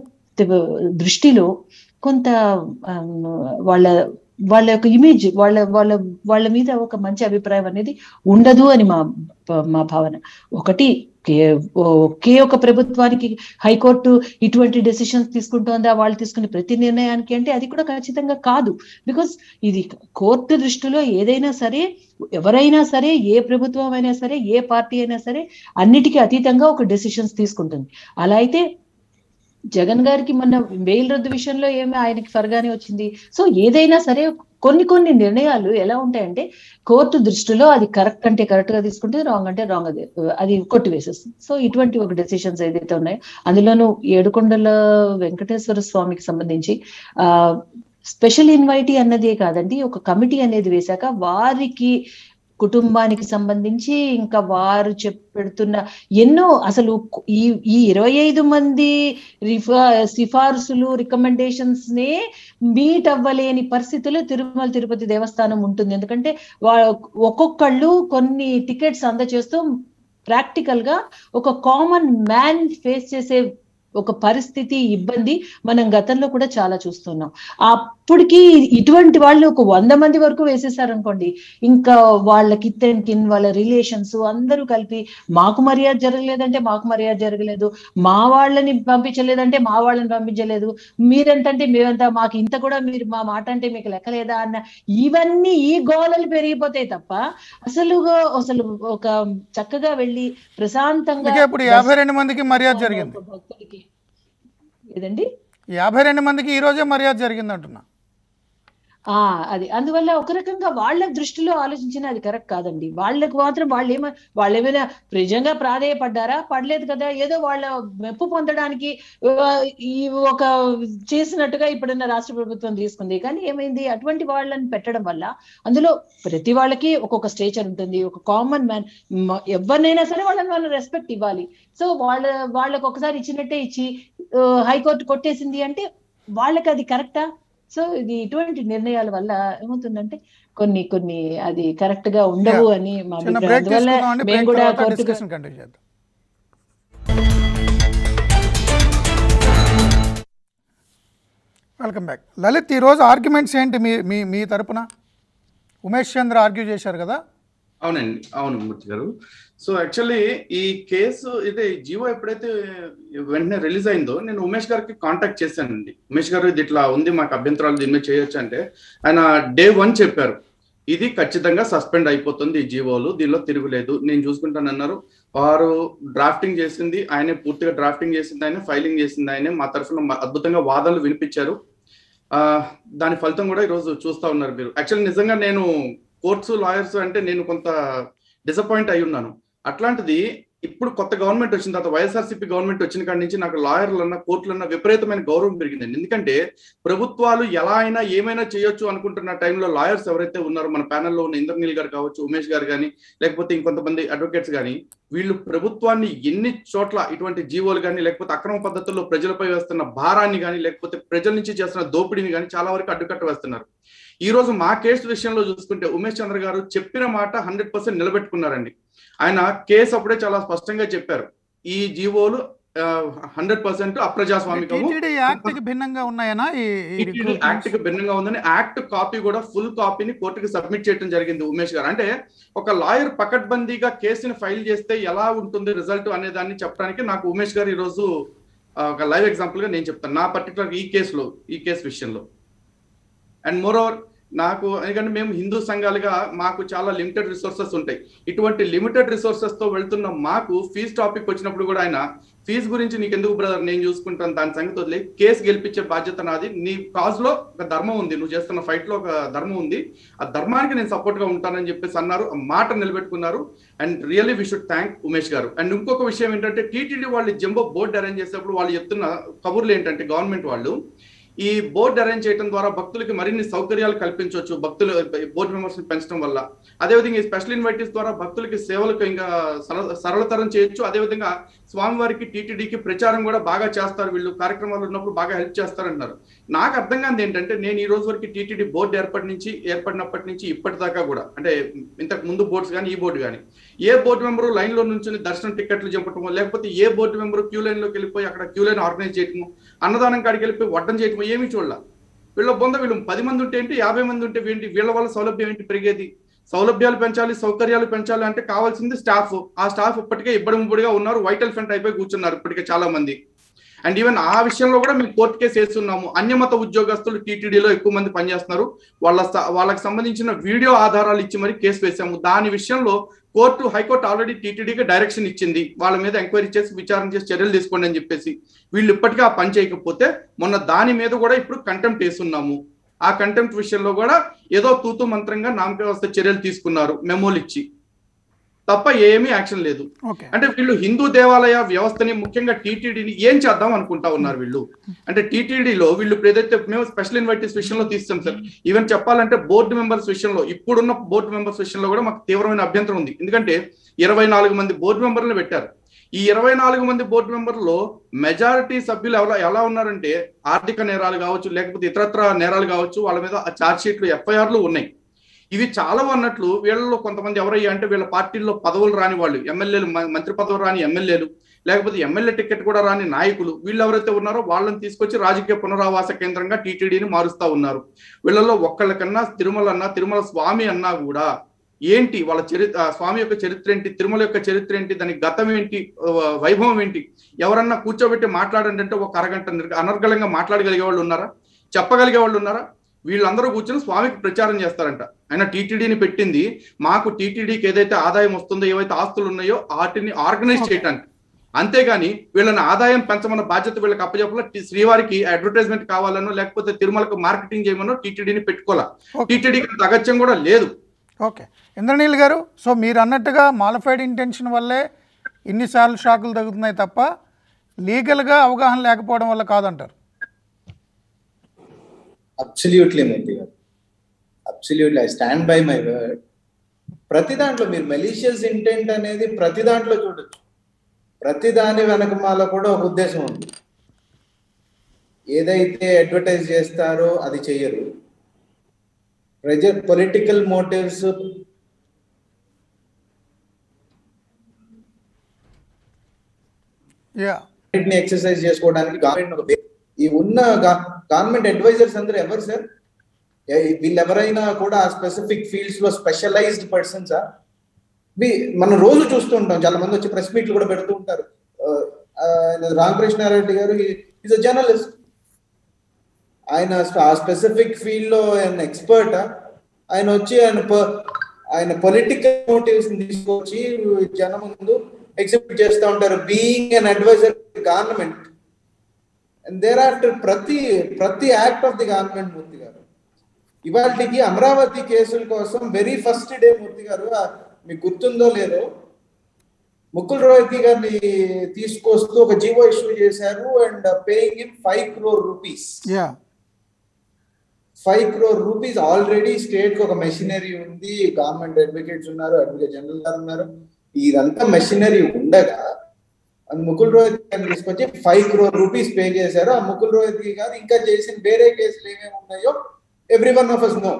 దృష్టిలో కొంత ఆమ్, వాళ్ళ వాళ్ళ యొక్క ఇమేజ్ వాళ్ళ వాళ్ళ వాళ్ళ మీద ఒక మంచి అభిప్రాయం అనేది ఉండదు అని మా మా భావన ఒకటి కే- ఒకే ఒక ప్రభుత్వానికి హైకోర్టు ఇటువంటి డెసిషన్స్ తీసుకుంటోందా వాళ్ళు తీసుకునే ప్రతి నిర్ణయానికి అంటే అది కూడా ఖచ్చితంగా కాదు బికాస్ ఇది కోర్టు దృష్టిలో ఏదైనా సరే ఎవరైనా సరే ఏ ప్రభుత్వం అయినా సరే ఏ పార్టీ అయినా సరే అన్నిటికీ అతీతంగా ఒక డెసిషన్స్ తీసుకుంటుంది అలా అయితే జగన్ గారికి మొన్న బెయిల్ రద్దు విషయంలో ఏమి ఆయనకి ఫర్గానే వచ్చింది సో ఏదైనా సరే కొన్ని కొన్ని నిర్ణయాలు ఎలా ఉంటాయంటే కోర్టు దృష్టిలో అది కరెక్ట్ అంటే కరెక్ట్ గా తీసుకుంటే రాంగ్ అంటే రాంగ్ అది అది కొట్టివేసేస్తుంది సో ఇటువంటి ఒక డెసిషన్స్ ఏదైతే ఉన్నాయో అందులోనూ ఏడుకొండల వెంకటేశ్వర స్వామికి సంబంధించి ఆ స్పెషల్ ఇన్వైటీ అన్నదే కాదండి ఒక కమిటీ అనేది వేశాక వారికి కుటుంబానికి సంబంధించి ఇంకా వారు చెప్పెడుతున్న ఎన్నో అసలు ఈ ఈ ఇరవై ఐదు మంది రిఫా సిఫార్సులు రికమెండేషన్స్ నే మీట్ అవ్వలేని పరిస్థితుల్లో తిరుమల తిరుపతి దేవస్థానం ఉంటుంది ఎందుకంటే వా ఒక్కొక్కళ్ళు కొన్ని టికెట్స్ అందచేస్తూ ప్రాక్టికల్ గా ఒక కామన్ మ్యాన్ ఫేస్ చేసే ఒక పరిస్థితి ఇబ్బంది మనం గతంలో కూడా చాలా చూస్తున్నాం అప్పటికి ఇటువంటి వాళ్ళు ఒక వంద మంది వరకు వేసేసారనుకోండి ఇంకా వాళ్ళకి ఇత్తన్ కిన్ వాళ్ళ రిలేషన్స్ అందరూ కలిపి మాకు మర్యాద జరగలేదంటే మాకు మర్యాద జరగలేదు మా వాళ్ళని పంపించలేదంటే మా వాళ్ళని పంపించలేదు మీరెంతంటే మేమంతా మాకు ఇంత కూడా మీరు మా మాట అంటే మీకు లెక్కలేదా అన్న ఇవన్నీ ఈ గోలలు పెరిగిపోతాయి తప్ప అసలు అసలు ఒక చక్కగా వెళ్ళి ప్రశాంతంగా అందుకే ఇప్పుడు యాభై రెండు మందికి మర్యాద జరిగింది ఒక భక్తుడికి ఏదండి యాభై రెండు మందికి ఈ రోజే మర్యాద జరిగింది అంటున్నా ఆ అది అందువల్ల ఒక రకంగా వాళ్ళ దృష్టిలో ఆలోచించిన అది కరెక్ట్ కాదండి వాళ్ళకు మాత్రం వాళ్ళు ఏమ వాళ్ళు ఏమైనా నిజంగా ప్రాధేయపడ్డారా పడలేదు కదా ఏదో వాళ్ళ మెప్పు పొందడానికి ఆ, ఈ ఒక చేసినట్టుగా ఇప్పుడున్న రాష్ట్ర ప్రభుత్వం తీసుకుంది కానీ ఏమైంది అటువంటి వాళ్ళని పెట్టడం వల్ల అందులో ప్రతి వాళ్ళకి ఒక్కొక్క స్టేచర్ ఉంటుంది ఒక కామన్ మ్యాన్ ఎవరినైనా సరే వాళ్ళని వాళ్ళు రెస్పెక్ట్ ఇవ్వాలి సో వాళ్ళ వాళ్ళకి ఒకసారి ఇచ్చినట్టే ఇచ్చి ఆ, హైకోర్టు కొట్టేసింది అంటే వాళ్ళకి అది కరెక్టా సో ఇది ఇటువంటి నిర్ణయాల వల్ల ఏమవుతుందంటే కొన్ని కొన్ని అది కరెక్ట్ గా ఉండవు అని మా చిన్న అభిప్రాయం బ్రేక్ అందువల్ల తీసుకుందామండి మేము బ్రేక్ కూడా తర్వాత కోర్టుకు డిస్కషన్ కంటిన్యూ చేద్దాం వెల్కమ్ బ్యాక్ లలిత్ ఈరోజు ఆర్గ్యుమెంట్స్ ఏంటి మీ మీ మీ తరపున ఉమేష్ చంద్ర ఆర్గ్యూ చేశారు కదా అవునండి అవును మూర్తి గారు సో యాక్చువల్లీ ఈ కేసు ఇదే జియో ఎప్పుడైతే వెంటనే రిలీజ్ అయిందో నేను ఉమేష్ గారికి కాంటాక్ట్ చేశానండి ఉమేష్ గారు ఇది ఇట్లా ఉంది మాకు అభ్యంతరాలు దీని మీద చేయొచ్చు అంటే ఆయన డే వన్ చెప్పారు ఇది ఖచ్చితంగా సస్పెండ్ అయిపోతుంది ఈ జీవోలు దీనిలో తిరుగులేదు నేను చూసుకుంటానన్నారు వారు డ్రాఫ్టింగ్ చేసింది ఆయనే పూర్తిగా డ్రాఫ్టింగ్ చేసింది ఆయన ఫైలింగ్ చేసింది ఆయనే మా తరఫున మ- అద్భుతంగా వాదనలు వినిపించారు ఆ, దాని ఫలితం కూడా ఈరోజు చూస్తా ఉన్నారు మీరు యాక్చువల్లీ నిజంగా నేను కోర్ట్స్ లాయర్స్ అంటే నేను కొంత డిసప్పాయింట్ అయి ఉన్నాను అట్లాంటిది ఇప్పుడు కొత్త గవర్నమెంట్ వచ్చిన తర్వాత వైఎస్ఆర్సీపీ గవర్నమెంట్ వచ్చిన కాడి నుంచి నాకు లాయర్లన్నా కోర్టులన్నా విపరీతమైన గౌరవం పెరిగిందండి ఎందుకంటే ప్రభుత్వాలు ఎలా అయినా ఏమైనా చేయొచ్చు అనుకుంటున్న టైంలో లాయర్స్ ఎవరైతే ఉన్నారో మన ప్యానెల్లో ఉన్న ఇంద్రనీల్ గారు కావచ్చు ఉమేష్ గారు కానీ లేకపోతే ఇంకొంతమంది అడ్వకేట్స్ కానీ వీళ్ళు ప్రభుత్వాన్ని ఎన్ని చోట్ల ఇటువంటి జీవోలు కానీ లేకపోతే అక్రమ పద్ధతుల్లో ప్రజలపై వేస్తున్న భారాన్ని కానీ లేకపోతే ప్రజల నుంచి చేస్తున్న దోపిడీని కానీ చాలా వరకు అడ్డుకట్ట వేస్తున్నారు ఈ రోజు మా కేసు విషయంలో చూసుకుంటే ఉమేష్ చంద్ర గారు చెప్పిన మాట హండ్రెడ్ పర్సెంట్ నిలబెట్టుకున్నారండి ఆయన కేసు అప్పుడే చాలా స్పష్టంగా చెప్పారు ఈ జీవోలు హండ్రెడ్ పర్సెంట్ అప్రజాస్వామికము టీటీడీ యాక్ట్ కి భిన్నంగా ఉన్నాయనా ఈ ఈ యాక్ట్ recruitments? కి భిన్నంగా ఉందని యాక్ట్ కాపీ కూడా ఫుల్ కాపీని కోర్టుకి సబ్మిట్ చేయడం జరిగింది ఉమేష్ గారు అంటే ఒక లాయర్ పకడ్బందీగా కేసుని ఫైల్ చేస్తే ఎలా ఉంటుంది రిజల్ట్ అనే దాన్ని చెప్పడానికి నాకు ఉమేష్ గారు ఈ రోజు ఆ, ఒక లైవ్ ఎగ్జాంపుల్ గా నేను చెప్తాను నా పర్టికులర్ ఈ కేసులో ఈ కేసు విషయంలో అండ్ మోర్ ఓవర్ నాకు ఎందుకంటే మేము హిందూ సంఘాలుగా మాకు చాలా లిమిటెడ్ రిసోర్సెస్ ఉంటాయి ఇటువంటి లిమిటెడ్ రిసోర్సెస్ తో వెళ్తున్న మాకు ఫీజు టాపిక్ వచ్చినప్పుడు కూడా ఆయన ఫీజు గురించి నీకు ఎందుకు బ్రదర్ నేను చూసుకుంటాను దాని సంగతి వదిలే కేసు గెలిపించే బాధ్యత నాది నీ కాజ్ లో ఒక ధర్మం ఉంది నువ్వు చేస్తున్న ఫైట్ లో ఒక ధర్మం ఉంది ఆ ధర్మానికి నేను సపోర్ట్ గా ఉంటానని చెప్పేసి అన్నారు ఆ మాట నిలబెట్టుకున్నారు and really we should thank Umesh garu and ఇంకొక విషయం ఏంటంటే టీటీడీ వాళ్ళు జంబో బోర్డు అరేంజ్ చేసేటప్పుడు వాళ్ళు చెప్తున్న కబుర్లు ఏంటంటే గవర్నమెంట్ వాళ్ళు ఈ బోర్డు అరేంజ్ చేయడం ద్వారా భక్తులకి మరిన్ని సౌకర్యాలు కల్పించవచ్చు భక్తులు బోర్డు మెంబర్స్ పెంచడం వల్ల అదేవిధంగా ఈ స్పెషల్ ఇన్వైటీస్ ద్వారా భక్తులకి సేవలకు ఇంకా సరళ- సరళతరం చేయొచ్చు అదేవిధంగా స్వామివారికి టీటీడీకి ప్రచారం కూడా బాగా చేస్తారు వీళ్ళు కార్యక్రమాలు ఉన్నప్పుడు బాగా హెల్ప్ చేస్తారంటున్నారు నాకు అర్థం కాదు ఏంటంటే నేను ఈ రోజు వరకు టీటీడీ బోర్డు ఏర్పడి నుంచి ఏర్పడినప్పటి నుంచి ఇప్పటిదాకా కూడా అంటే ఇంతకు ముందు బోర్డ్స్ కానీ ఈ బోర్డు కానీ ఏ బోర్డు మెంబరు లైన్ లో నుంచి దర్శనం టికెట్లు చెప్పటము లేకపోతే ఏ బోర్డు మెంబరు క్యూ లైన్ లోకి వెళ్ళిపోయి అక్కడ క్యూ లైన్ ఆర్గనైజ్ చేయటము అన్నదానం కాడికి వెళ్ళిపోయి వడ్డం చేయటము ఏమీ చూడాల వీళ్ళ బొంద వీళ్ళు పది మంది ఉంటే ఏంటి యాభై మంది ఉంటే ఏంటి వీళ్ళ వల్ల సౌలభ్యం ఏంటి పెరిగేది సౌలభ్యాలు పెంచాలి సౌకర్యాలు పెంచాలి అంటే కావాల్సింది స్టాఫ్ ఆ స్టాఫ్ ఇప్పటికే ఇబ్బడి ముబ్బడిగా ఉన్నారు వైట్ ఎలిఫెంట్ అయిపోయి కూర్చున్నారు ఇప్పటికే చాలా మంది అండ్ ఈవెన్ ఆ విషయంలో కూడా మేము కోర్టు కేసు వేస్తున్నాము అన్యమత ఉద్యోగస్తులు టీటీడీలో ఎక్కువ మంది పనిచేస్తున్నారు వాళ్ళ స- వాళ్ళకి సంబంధించిన వీడియో ఆధారాలు ఇచ్చి మరి కేసు వేసాము దాని విషయంలో కోర్టు హైకోర్టు ఆల్రెడీ టీటీడీకి డైరెక్షన్ ఇచ్చింది వాళ్ళ మీద ఎంక్వైరీ చేసి విచారణ చేసి చర్యలు తీసుకోండి అని చెప్పేసి వీళ్ళు ఇప్పటికీ ఆ పని చేయకపోతే మొన్న దాని మీద కూడా ఇప్పుడు కంటెంప్ట్ వేస్తున్నాము ఆ కంటెంప్ట్ విషయంలో కూడా ఏదో తూతు మంత్రంగా నామక వ్యవస్థ చర్యలు తీసుకున్నారు మెమోలు ఇచ్చి తప్ప ఏమీ యాక్షన్ లేదు ఓకే అంటే వీళ్ళు హిందూ దేవాలయ వ్యవస్థని ముఖ్యంగా టీటీడీని ఏం చేద్దాం అనుకుంటా ఉన్నారు వీళ్ళు అంటే టీటీడీలో వీళ్ళు ఇప్పుడు ఏదైతే మేము స్పెషల్ ఇన్వైటీస్ విషయంలో తీస్తాం సార్ ఈవెన్ చెప్పాలంటే బోర్డు మెంబర్స్ విషయంలో ఇప్పుడున్న బోర్డు మెంబర్స్ విషయంలో కూడా మాకు తీవ్రమైన అభ్యంతరం ఉంది ఎందుకంటే ఇరవై నాలుగు మంది బోర్డు మెంబర్లు పెట్టారు ఈ ఇరవై నాలుగు మంది బోర్డు మెంబర్లో మెజారిటీ సభ్యులు ఎలా ఎలా ఉన్నారంటే ఆర్థిక నేరాలు కావచ్చు లేకపోతే ఇతరత్ర నేరాలు కావచ్చు వాళ్ళ మీద ఛార్జ్ షీట్లు ఎఫ్ఐఆర్లు ఉన్నాయి ఇవి చాలా అన్నట్లు వీళ్ళలో కొంతమంది ఎవరయ్యా అంటే వీళ్ళ పార్టీల్లో పదవులు రాని వాళ్ళు ఎమ్మెల్యేలు మంత్రి పదవులు రాని ఎమ్మెల్యేలు లేకపోతే ఎమ్మెల్యే టికెట్ కూడా రాని నాయకులు వీళ్ళు ఎవరైతే ఉన్నారో వాళ్ళని తీసుకొచ్చి రాజకీయ పునరావాస కేంద్రంగా టీటీడీని మారుస్తా ఉన్నారు వీళ్ళలో ఒక్కళ్ళకన్నా తిరుమల అన్నా తిరుమల స్వామి అన్నా కూడా ఏంటి వాళ్ళ చరిత్ర స్వామి యొక్క చరిత్ర ఏంటి తిరుమల యొక్క చరిత్ర ఏంటి దాని గతం ఏంటి ఆ, వైభవం ఏంటి ఎవరన్నా కూర్చోబెట్టి మాట్లాడండి అంటే ఒక అరగంట నిర్- అనర్గళంగా మాట్లాడగలిగే వాళ్ళు ఉన్నారా చెప్పగలిగే వాళ్ళు ఉన్నారా వీళ్ళందరూ కూర్చొని స్వామికి ప్రచారం చేస్తారంట ఆయన టీటీడీని పెట్టింది మాకు టీటీడీకి ఏదైతే ఆదాయం వస్తుందో ఏవైతే ఆస్తులు ఉన్నాయో వాటిని ఆర్గనైజ్ చేయడానికి అంతేగాని వీళ్ళని ఆదాయం పెంచమన్న బాధ్యత వీళ్ళకి అప్పచెప్పల శ్రీవారికి అడ్వర్టైజ్మెంట్ కావాలనో లేకపోతే తిరుమలకు మార్కెటింగ్ చేయమనో టీటీడీని పెట్టుకోవాలా Okay. టీటీడీకి అంత అగత్యం కూడా లేదు ఓకే ఇంద్రనీల్ గారు సో మీరు అన్నట్టుగా మాలిఫైడ్ ఇంటెన్షన్ వల్లే ఇన్నిసార్లు షాకులు తగ్గుతున్నాయి తప్ప లీగల్గా అవగాహన లేకపోవడం వల్ల కాదంటారు absolutely Murthy garu absolutely I stand by my word ప్రతి దాంట్లో మీరు మెలీషియస్ ఇంటెంట్ అనేది ప్రతి దాంట్లో చూడొచ్చు ప్రతి దాని వెనకమాల కూడా ఒక ఉద్దేశం ఉంది ఏదైతే అడ్వర్టైజ్ చేస్తారో అది చెయ్యరు ప్రజ పొలిటికల్ మోటివ్స్ యా ని ఎక్సర్సైజ్ చేసుకోవడానికి గవర్నమెంట్ ఒక వే- ఈ ఉన్న గవర్నమెంట్ అడ్వైజర్స్ అందరూ ఎవరు సార్ వీళ్ళు ఎవరైనా కూడా స్పెసిఫిక్ ఫీల్డ్స్ లో స్పెషలైజ్డ్ పర్సన్సా మనం రోజు చూస్తూ ఉంటాం చాలా మంది వచ్చి ప్రెస్ మీట్లు కూడా పెడుతూ ఉంటారు ఆ, ఆ, రామకృష్ణారెడ్డి గారు ఈజ్ అ జర్నలిస్ట్ ఆయన ఆ స్పెసిఫిక్ ఫీల్డ్ లో ఆయన ఎక్స్పర్ట్ ఆయన వచ్చి ఆయన ప- ఆయన పొలిటికల్ మోటివ్స్ తీసుకొచ్చి జనం ముందు ఎగ్జిబిట్ చేస్తూ ఉంటారు being an advisor government and there after ప్రతి ప్రతి act of the government Murthy garu ఇవాళకి అమరావతి కేసుల కోసం వెరీ ఫస్ట్ డే మూర్తి గారు ఆ, మీకు గుర్తుందో లేదో ముకుల్ రోహిత్ గారిని తీసుకొస్తూ ఒక జీవో ఇష్యూ చేశారు and paying in five crore rupees యా five crore rupees already state కి ఒక మెషినరీ ఉంది గవర్నమెంట్ అడ్వకేట్స్ ఉన్నారు అడ్వకేట్ జనరల్ గారు ఉన్నారు ఇదంతా మెషినరీ ఉండగా అది ముకుల్ రోహిత్ గారిని తీసుకొచ్చి ఫైవ్ క్రోర్ రూపీస్ పే చేశారు ఆ ముకుల్ రోహిత్ గారు ఇంకా చేసిన వేరే కేసులు ఏమేమి ఉన్నాయో every one of us know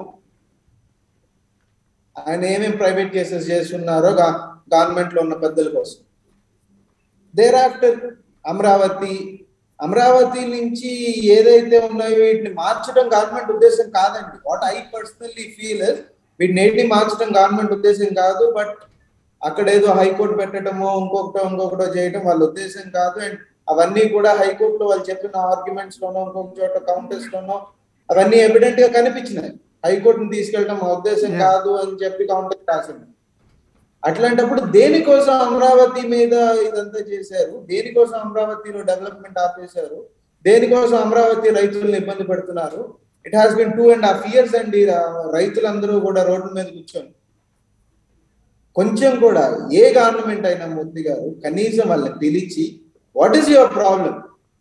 ఆయన ఏమేమి ప్రైవేట్ కేసెస్ చేస్తున్నారో గవర్నమెంట్ లో ఉన్న పెద్దల కోసం దేర్ ఆఫ్టర్ అమరావతి అమరావతి నుంచి ఏదైతే ఉన్నాయో వీటిని మార్చడం గవర్నమెంట్ ఉద్దేశం కాదండి వాట్ ఐ పర్సనల్లీ ఫీల్ వీటిని ఏంటి మార్చడం గవర్నమెంట్ ఉద్దేశం కాదు బట్ అక్కడ ఏదో హైకోర్టు పెట్టడమో ఇంకొకటో ఇంకొకటో చేయడం వాళ్ళ ఉద్దేశం కాదు అండ్ అవన్నీ కూడా హైకోర్టులో వాళ్ళు చెప్పిన ఆర్గ్యుమెంట్స్ లోనో ఇంకొక చోట కౌంటర్స్ లోనో అవన్నీ ఎవిడెంట్ గా కనిపించినాయి హైకోర్టుని తీసుకెళ్ళడం మా ఉద్దేశం Yeah. కాదు అని చెప్పి కౌంటర్ రాసింది అట్లాంటప్పుడు దేనికోసం అమరావతి మీద ఇదంతా చేశారు దేనికోసం అమరావతిలో డెవలప్మెంట్ ఆపేశారు దేనికోసం అమరావతి రైతులను ఇబ్బంది పెడుతున్నారు it has been two and half years అండి రా- రైతులందరూ కూడా రోడ్డు మీద కూర్చొని కొంచెం కూడా ఏ గవర్నమెంట్ అయినా మూర్తి గారు కనీసం వాళ్ళని పిలిచి వాట్ ఈస్ యువర్ ప్రాబ్లం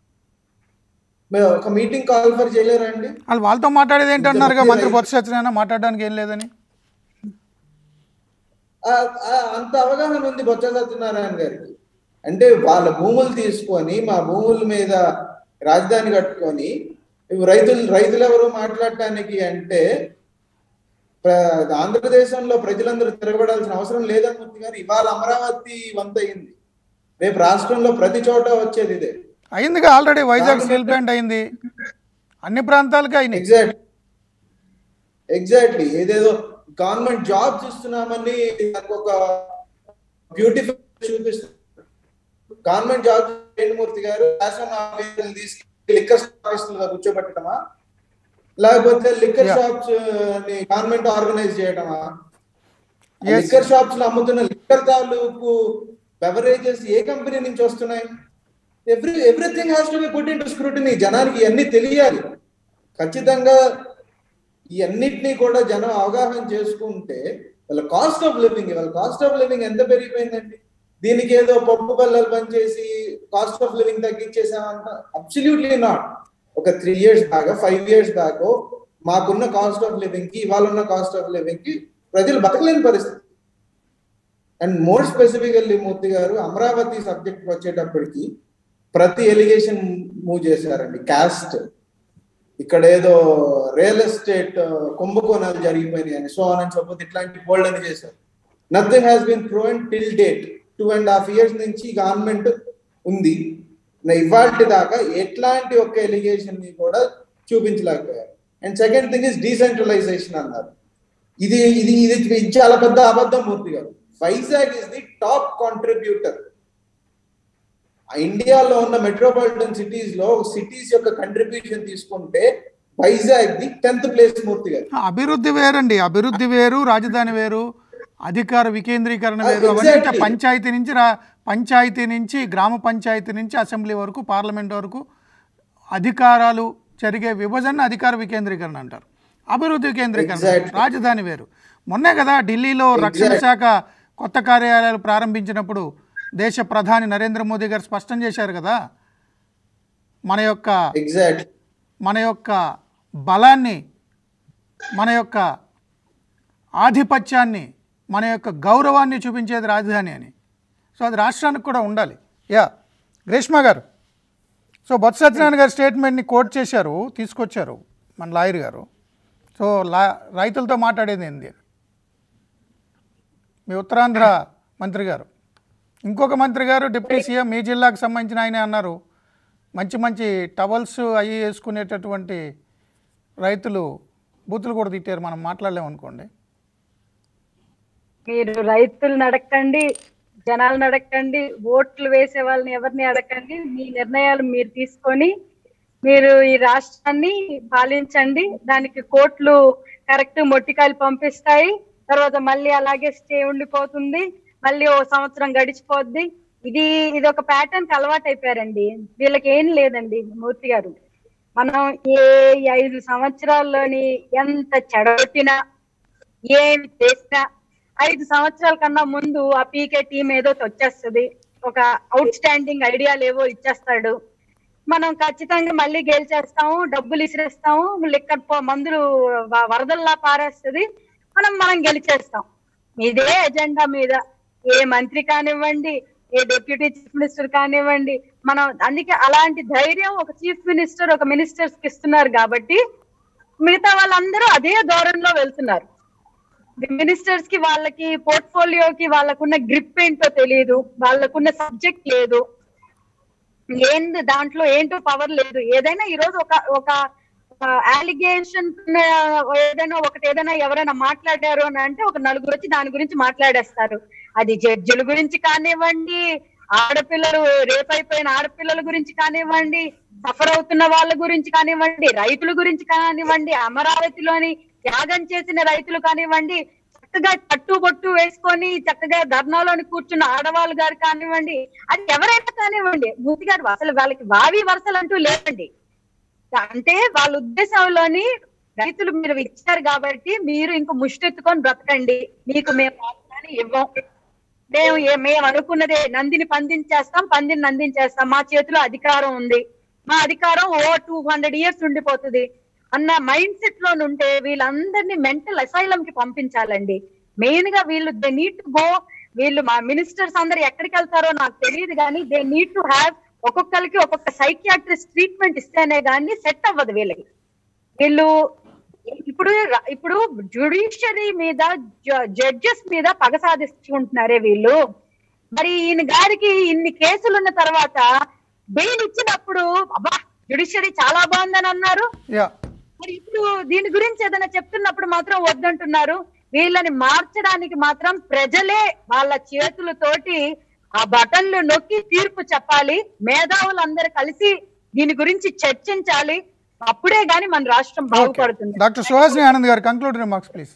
ఒక మీటింగ్ కాల్ ఫర్ చేయలేరా అండి వాళ్ళు వాళ్ళతో మాట్లాడేది ఏంటన్నారుగా మంత్రి బొత్స సత్యనారాయణ మాట్లాడడానికి ఏం లేదని ఆ- ఆ- అంత అవగాహన ఉంది బొత్స సత్యనారాయణ గారికి అంటే వాళ్ళ భూములు తీసుకొని మా భూముల మీద రాజధాని కట్టుకొని ఇవి రైతులు రైతులు ఎవరు మాట్లాడటానికి అంటే ప్ర- ఆంధ్రదేశంలో ప్రజలందరూ తిరగబడాల్సిన అవసరం లేదని మూర్తి గారు ఇవాళ అమరావతి వంతయింది రేపు రాష్ట్రంలో ప్రతి చోట వచ్చేది ఇదే అయిందిగా ఆల్రెడీ వైజాగ్ స్టీల్ ప్లాంట్ అయింది అన్ని ప్రాంతాలకి అయినాయి ఎగ్జాక్ట్ ఎగ్జాక్ట్లీ ఏదేదో గవర్నమెంట్ జాబ్స్ ఇస్తున్నామని నాకు ఒక బ్యూటిఫుల్ చూపిస్తుంది గవర్నమెంట్ జాబ్ మూర్తి గారు శాసన ఆఫీసులు తీసుకెళ్ళి లిక్కర్ ఆఫీసులుగా కూర్చోబెట్టడమా లేకపోతే లిక్కర్ Yeah. షాప్స్ ని గవర్నమెంట్ ఆర్గనైజ్ చేయడమా Yes. లిక్కర్ షాప్స్ లో అమ్ముతున్న లిక్కర్ తాలూకు బెవరేజెస్ ఏ కంపెనీ నుంచి వస్తున్నాయి every everything has to be put into scrutiny జనానికి ఇవన్నీ తెలియాలి ఖచ్చితంగా ఈ అన్నిటినీ కూడా జనం అవగాహన చేసుకుంటే వాళ్ళ కాస్ట్ ఆఫ్ లివింగ్ వాళ్ళ కాస్ట్ ఆఫ్ లివింగ్ ఎంత పెరిగిపోయిందండి దీనికి ఏదో పప్పు బల్లలు పనిచేసి కాస్ట్ ఆఫ్ లివింగ్ తగ్గించేసామంట అబ్సల్యూట్లీ నాట్ ఒక three years back five years back మాకున్న కాస్ట్ ఆఫ్ లివింగ్ కి ఇవాళ ఉన్న కాస్ట్ ఆఫ్ లివింగ్ కి ప్రజలు బతకలేని పరిస్థితి అండ్ మోర్ స్పెసిఫికల్లీ మూర్తి గారు అమరావతి సబ్జెక్ట్ వచ్చేటప్పటికి ప్రతి ఎలిగేషన్ మూవ్ చేశారండి కాస్ట్ ఇక్కడ ఏదో రియల్ ఎస్టేట్ కుంభకోణాలు జరిగిపోయినాయి అని సో అని చెప్పొద్దు ఇట్లాంటి బోల్డ్ అని చేశారు nothing has been proven till date two and half years నుంచి గవర్నమెంట్ ఉంది ఇవాళ దాకా ఎట్లాంటి ఒక్క ఎలిగేషన్ ని కూడా చూపించలేకపోయారు and second thing is decentralization అన్నారు ఇది ఇది ఇది ఇది చాలా పెద్ద అబద్ధం Murthy garu Vizag is the top contributor ఇండియాలో ఉన్న మెట్రోపాలిటన్ సిటీస్ లో సిటీస్ యొక్క కంట్రిబ్యూషన్ తీసుకుంటే Vizag the tenth place Murthy garu అభివృద్ధి వేరండి అభివృద్ధి వేరు రాజధాని వేరు అధికార వికేంద్రీకరణ Ah, వేరు అవన్నీ exactly. పంచాయతీ నుంచి రా పంచాయతీ నుంచి గ్రామ పంచాయతీ నుంచి అసెంబ్లీ వరకు పార్లమెంట్ వరకు అధికారాలు జరిగే విభజన అధికార వికేంద్రీకరణ అంటారు అభివృద్ధి వికేంద్రీకరణ Exactly. రాజధాని వేరు మొన్నే కదా ఢిల్లీలో రక్షణ శాఖ కొత్త కార్యాలయాలు ప్రారంభించినప్పుడు దేశ ప్రధాని నరేంద్ర మోదీ గారు స్పష్టం చేశారు కదా మన యొక్క ఎగ్జాక్ట్ మన యొక్క బలాన్ని మన యొక్క ఆధిపత్యాన్ని మన యొక్క గౌరవాన్ని చూపించేది రాజధాని అని సో అది రాష్ట్రానికి కూడా ఉండాలి యా గ్రేష్మా గారు సో బొత్స సత్యనారాయణ గారి స్టేట్మెంట్ని కోట్ చేశారు తీసుకొచ్చారు మన లాయర్ గారు సో లా రైతులతో మాట్లాడేది ఏంది అని మీ ఉత్తరాంధ్ర మంత్రి గారు ఇంకొక మంత్రి గారు డిప్యూటీ సీఎం మీ జిల్లాకు సంబంధించిన ఆయనే అన్నారు మంచి మంచి టవల్స్ అవి వేసుకునేటటువంటి రైతులు బూతులు కూడా తిట్టారు మనం మాట్లాడలేమనుకోండి మీరు రైతులను అడగండి జనాలను అడగండి ఓట్లు వేసే వాళ్ళని ఎవరిని అడగండి మీ నిర్ణయాలు మీరు తీసుకొని మీరు ఈ రాష్ట్రాన్ని పాలించండి దానికి కోట్లు కరెక్ట్ మొట్టికాయలు పంపిస్తాయి తర్వాత మళ్ళీ అలాగే స్టే ఉండిపోతుంది మళ్ళీ ఓ సంవత్సరం గడిచిపోద్ది ఇది ఇది ఒక ప్యాటర్న్ కి అలవాటు అయిపోయారండి వీళ్ళకి ఏం లేదండి మూర్తి గారు మనం ఏ ఐదు సంవత్సరాల్లోని ఎంత చెడగొట్టినా ఏం చేసినా ఐదు సంవత్సరాల కన్నా ముందు ఆ పీకే టీం ఏదో వచ్చేస్తుంది ఒక అవుట్ స్టాండింగ్ ఐడియాలు ఏవో ఇచ్చేస్తాడు మనం ఖచ్చితంగా మళ్ళీ గెలిచేస్తాము డబ్బులు ఇసిరేస్తాము లిక్కర్ పో- మందులు వ- వరదల్లా పారేస్తుంది మనం మనం గెలిచేస్తాం ఇదే ఎజెండా మీద ఏ మంత్రి కానివ్వండి ఏ డిప్యూటీ చీఫ్ మినిస్టర్ కానివ్వండి మనం అందుకే అలాంటి ధైర్యం ఒక చీఫ్ మినిస్టర్ ఒక మినిస్టర్స్ కి ఇస్తున్నారు కాబట్టి మిగతా వాళ్ళందరూ అదే ధోరణిలో వెళ్తున్నారు మినిస్టర్స్ కి వాళ్ళకి పోర్ట్ఫోలియోకి వాళ్ళకున్న గ్రిప్ ఏంటో తెలియదు వాళ్ళకున్న సబ్జెక్ట్ లేదు ఏంది దాంట్లో ఏంటో పవర్ లేదు ఏదైనా ఈ రోజు ఒక ఒక అలిగేషన్ ఏదైనా ఒకటి ఏదైనా ఎవరైనా మాట్లాడారు అని అంటే ఒక నలుగురు వచ్చి దాని గురించి మాట్లాడేస్తారు అది జడ్జిల గురించి కానివ్వండి ఆడపిల్లలు రేప్ అయిపోయిన ఆడపిల్లల గురించి కానివ్వండి సఫర్ అవుతున్న వాళ్ళ గురించి కానివ్వండి రైతుల గురించి కానివ్వండి అమరావతిలోని త్యాగం చేసిన రైతులు కానివ్వండి చక్కగా కట్టుబొట్టు వేసుకొని చక్కగా ధర్నాలోని కూర్చున్న ఆడవాళ్ళు గారు కానివ్వండి అది ఎవరైనా కానివ్వండి మూర్తి గారు అసలు వాళ్ళకి వావి వరుసలు అంటూ లేవండి అంటే వాళ్ళ ఉద్దేశంలోని రైతులు మీరు ఇచ్చారు కాబట్టి మీరు ఇంక ముష్టెత్తుకొని బ్రతకండి మీకు మేము రాజధాని ఇవ్వం మేము ఏ- మేము అనుకున్నదే నందిని పందించేస్తాం పందిని నందించేస్తాం మా చేతిలో అధికారం ఉంది మా అధికారం ఓ టూ హండ్రెడ్ ఇయర్స్ ఉండిపోతుంది అన్న మైండ్ సెట్ లో నుంటే వీళ్ళందరినీ మెంటల్ అసైలం కి పంపించాలండి మెయిన్ గా వీళ్ళు దే నీడ్ టు గో వీళ్ళు మా మినిస్టర్స్ అందరు ఎక్కడికి వెళ్తారో నాకు తెలియదు కానీ దే నీడ్ టు హ్యావ్ ఒక్కొక్కరికి ఒక్కొక్క సైకియాట్రిస్ట్ ట్రీట్మెంట్ ఇస్తేనే కానీ సెట్ అవ్వదు వీళ్ళకి వీళ్ళు ఇప్పుడు ర- ఇప్పుడు జ్యుడిషియరీ మీద జడ్జెస్ మీద పగ సాధించుకుంటున్నారే వీళ్ళు మరి ఈయన గారికి ఇన్ని కేసులు ఉన్న తర్వాత బెయిల్ ఇచ్చినప్పుడు అబ్బా జ్యుడిషియరీ చాలా బాగుందని అన్నారు యా మరి ఇప్పుడు దీని గురించి ఏదైనా చెప్తున్నప్పుడు మాత్రం వద్దంటున్నారు వీళ్ళని మార్చడానికి మాత్రం ప్రజలే వాళ్ళ చేతులతోటి ఆ బటన్లు నొక్కి తీర్పు చెప్పాలి మేధావులందరూ కలిసి దీని గురించి చర్చించాలి అప్పుడే గాని మన రాష్ట్రం బాగుపడుతుంది doctor Suhasini Anand garu conclude remarks please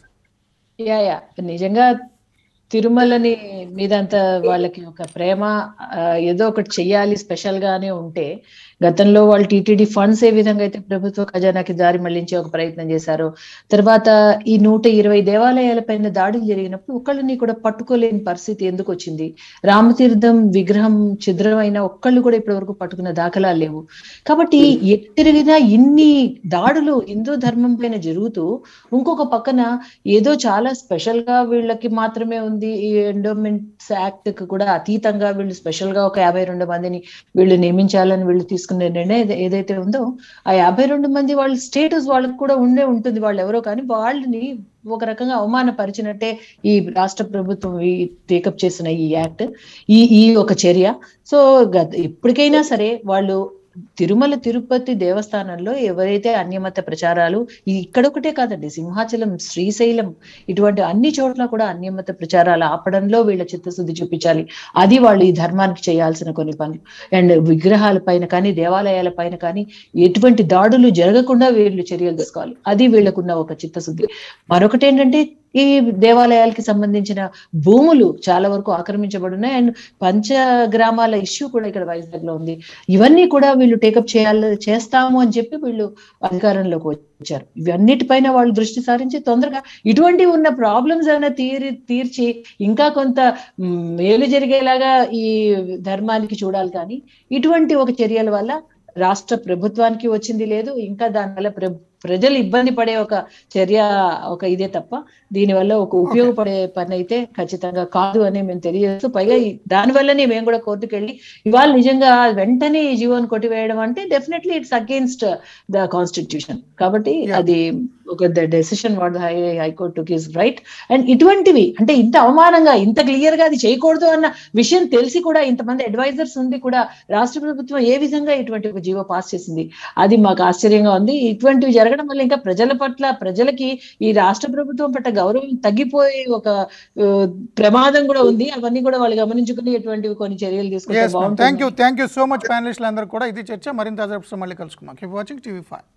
yeah yeah నిజంగా తిరుమలని మీదంత వాళ్ళకి ఒక ప్రేమ ఆ, ఏదో ఒకటి చెయ్యాలి స్పెషల్ గానే ఉంటే గతంలో వాళ్ళు టీటీడీ ఫండ్స్ ఏ విధంగా అయితే ప్రభుత్వ ఖజానాకి దారి మళ్లించే ఒక ప్రయత్నం చేశారో తర్వాత ఈ నూట ఇరవై దేవాలయాల పైన దాడులు జరిగినప్పుడు ఒకళ్ళని కూడా పట్టుకోలేని పరిస్థితి ఎందుకు వచ్చింది రామతీర్థం విగ్రహం ఛిద్రమైన ఒక్కళ్ళు కూడా ఇప్పటి వరకు పట్టుకున్న దాఖలాలు లేవు కాబట్టి ఎటు తిరిగినా ఇన్ని దాడులు హిందూ ధర్మం పైన జరుగుతూ ఇంకొక పక్కన ఏదో చాలా స్పెషల్ గా వీళ్ళకి మాత్రమే ఉంది ఈ ఎండోమెంట్స్ యాక్ట్ కి కూడా అతీతంగా వీళ్ళు స్పెషల్ గా ఒక యాభై రెండు మందిని వీళ్ళు నియమించాలని వీళ్ళు తీసుకునే నిర్ణయం ఏద- ఏదైతే ఉందో ఆ యాభై రెండు మంది వాళ్ళ స్టేటస్ వాళ్ళకి కూడా ఉండే ఉంటుంది వాళ్ళు ఎవరో కానీ వాళ్ళని ఒక రకంగా అవమానపరిచినట్టే ఈ రాష్ట్ర ప్రభుత్వం టేకప్ చేసిన ఈ యాక్ట్ ఈ ఈ ఒక చర్య సో గత ఎప్పటికైనా సరే వాళ్ళు తిరుమల తిరుపతి దేవస్థానంలో ఎవరైతే అన్యమత ప్రచారాలు ఇది ఇక్కడొకటే కాదండి సింహాచలం శ్రీశైలం ఇటువంటి అన్ని చోట్ల కూడా అన్యమత ప్రచారాలు ఆపడంలో వీళ్ళ చిత్తశుద్ధి చూపించాలి అది వాళ్ళు ఈ ధర్మానికి చేయాల్సిన కొన్ని పనులు అండ్ విగ్రహాల పైన కానీ దేవాలయాల పైన కానీ ఎటువంటి దాడులు జరగకుండా వీళ్ళు చర్యలు తీసుకోవాలి అది వీళ్ళకున్న ఒక చిత్తశుద్ధి మరొకటి ఏంటంటే ఈ దేవాలయాలకి సంబంధించిన భూములు చాలా వరకు ఆక్రమించబడున్నాయి అండ్ పంచగ్రామాల ఇష్యూ కూడా ఇక్కడ వైజాగ్ లో ఉంది ఇవన్నీ కూడా వీళ్ళు టేకప్ చేయాలి చేస్తాము అని చెప్పి వీళ్ళు అధికారంలోకి వచ్చారు ఇవన్నిటిపైన వాళ్ళు దృష్టి సారించి తొందరగా ఇటువంటి ఉన్న ప్రాబ్లమ్స్ అయినా తీరి తీర్చి ఇంకా కొంత మ్, మేలు జరిగేలాగా ఈ ధర్మానికి చూడాలి కానీ ఇటువంటి ఒక చర్యల వల్ల రాష్ట్ర ప్రభుత్వానికి వచ్చింది లేదు ఇంకా దానివల్ల ప్ర ప్రజలు ఇబ్బంది పడే ఒక చర్య ఒక ఇదే తప్ప దీనివల్ల ఒక ఉపయోగపడే పని అయితే ఖచ్చితంగా కాదు అని మేము తెలియజేస్తూ పైగా ఈ- దానివల్లనే మేము కూడా కోర్టుకు వెళ్ళి ఇవాళ నిజంగా వెంటనే ఈ జీవోని కొట్టివేయడం అంటే definitely it's against the constitution కాబట్టి Yeah. అది ఒక the decision what high high court is right and ఇటువంటివి అంటే ఇంత అవమానంగా ఇంత క్లియర్ గా అది చేయకూడదు అన్న విషయం తెలిసి కూడా ఇంతమంది అడ్వైజర్స్ ఉండి కూడా రాష్ట్ర ప్రభుత్వం ఏ విధంగా ఇటువంటి ఒక జీవో పాస్ చేసింది అది మాకు ఆశ్చర్యంగా ఉంది ఇటువంటివి జరగడం వల్ల ఇంకా ప్రజల పట్ల ప్రజలకి ఈ రాష్ట్ర ప్రభుత్వం పట్ల గౌరవం తగ్గిపోయే ఒక ఆ, ప్రమాదం కూడా ఉంది అవన్నీ కూడా వాళ్ళు గమనించుకుని ఇటువంటివి కొన్ని చర్యలు తీసుకుంటే ఎస్ థ్యాంక్ యూ బాగుంటుంది థ్యాంక్ యూ సో మచ్ ప్యానలిస్టులు అందరూ కూడా ఇది చర్చ మరింత అజర్ప్స్ మళ్ళీ కలుసుకుందాం కీప్ వాచింగ్ టీవీ ఫైవ్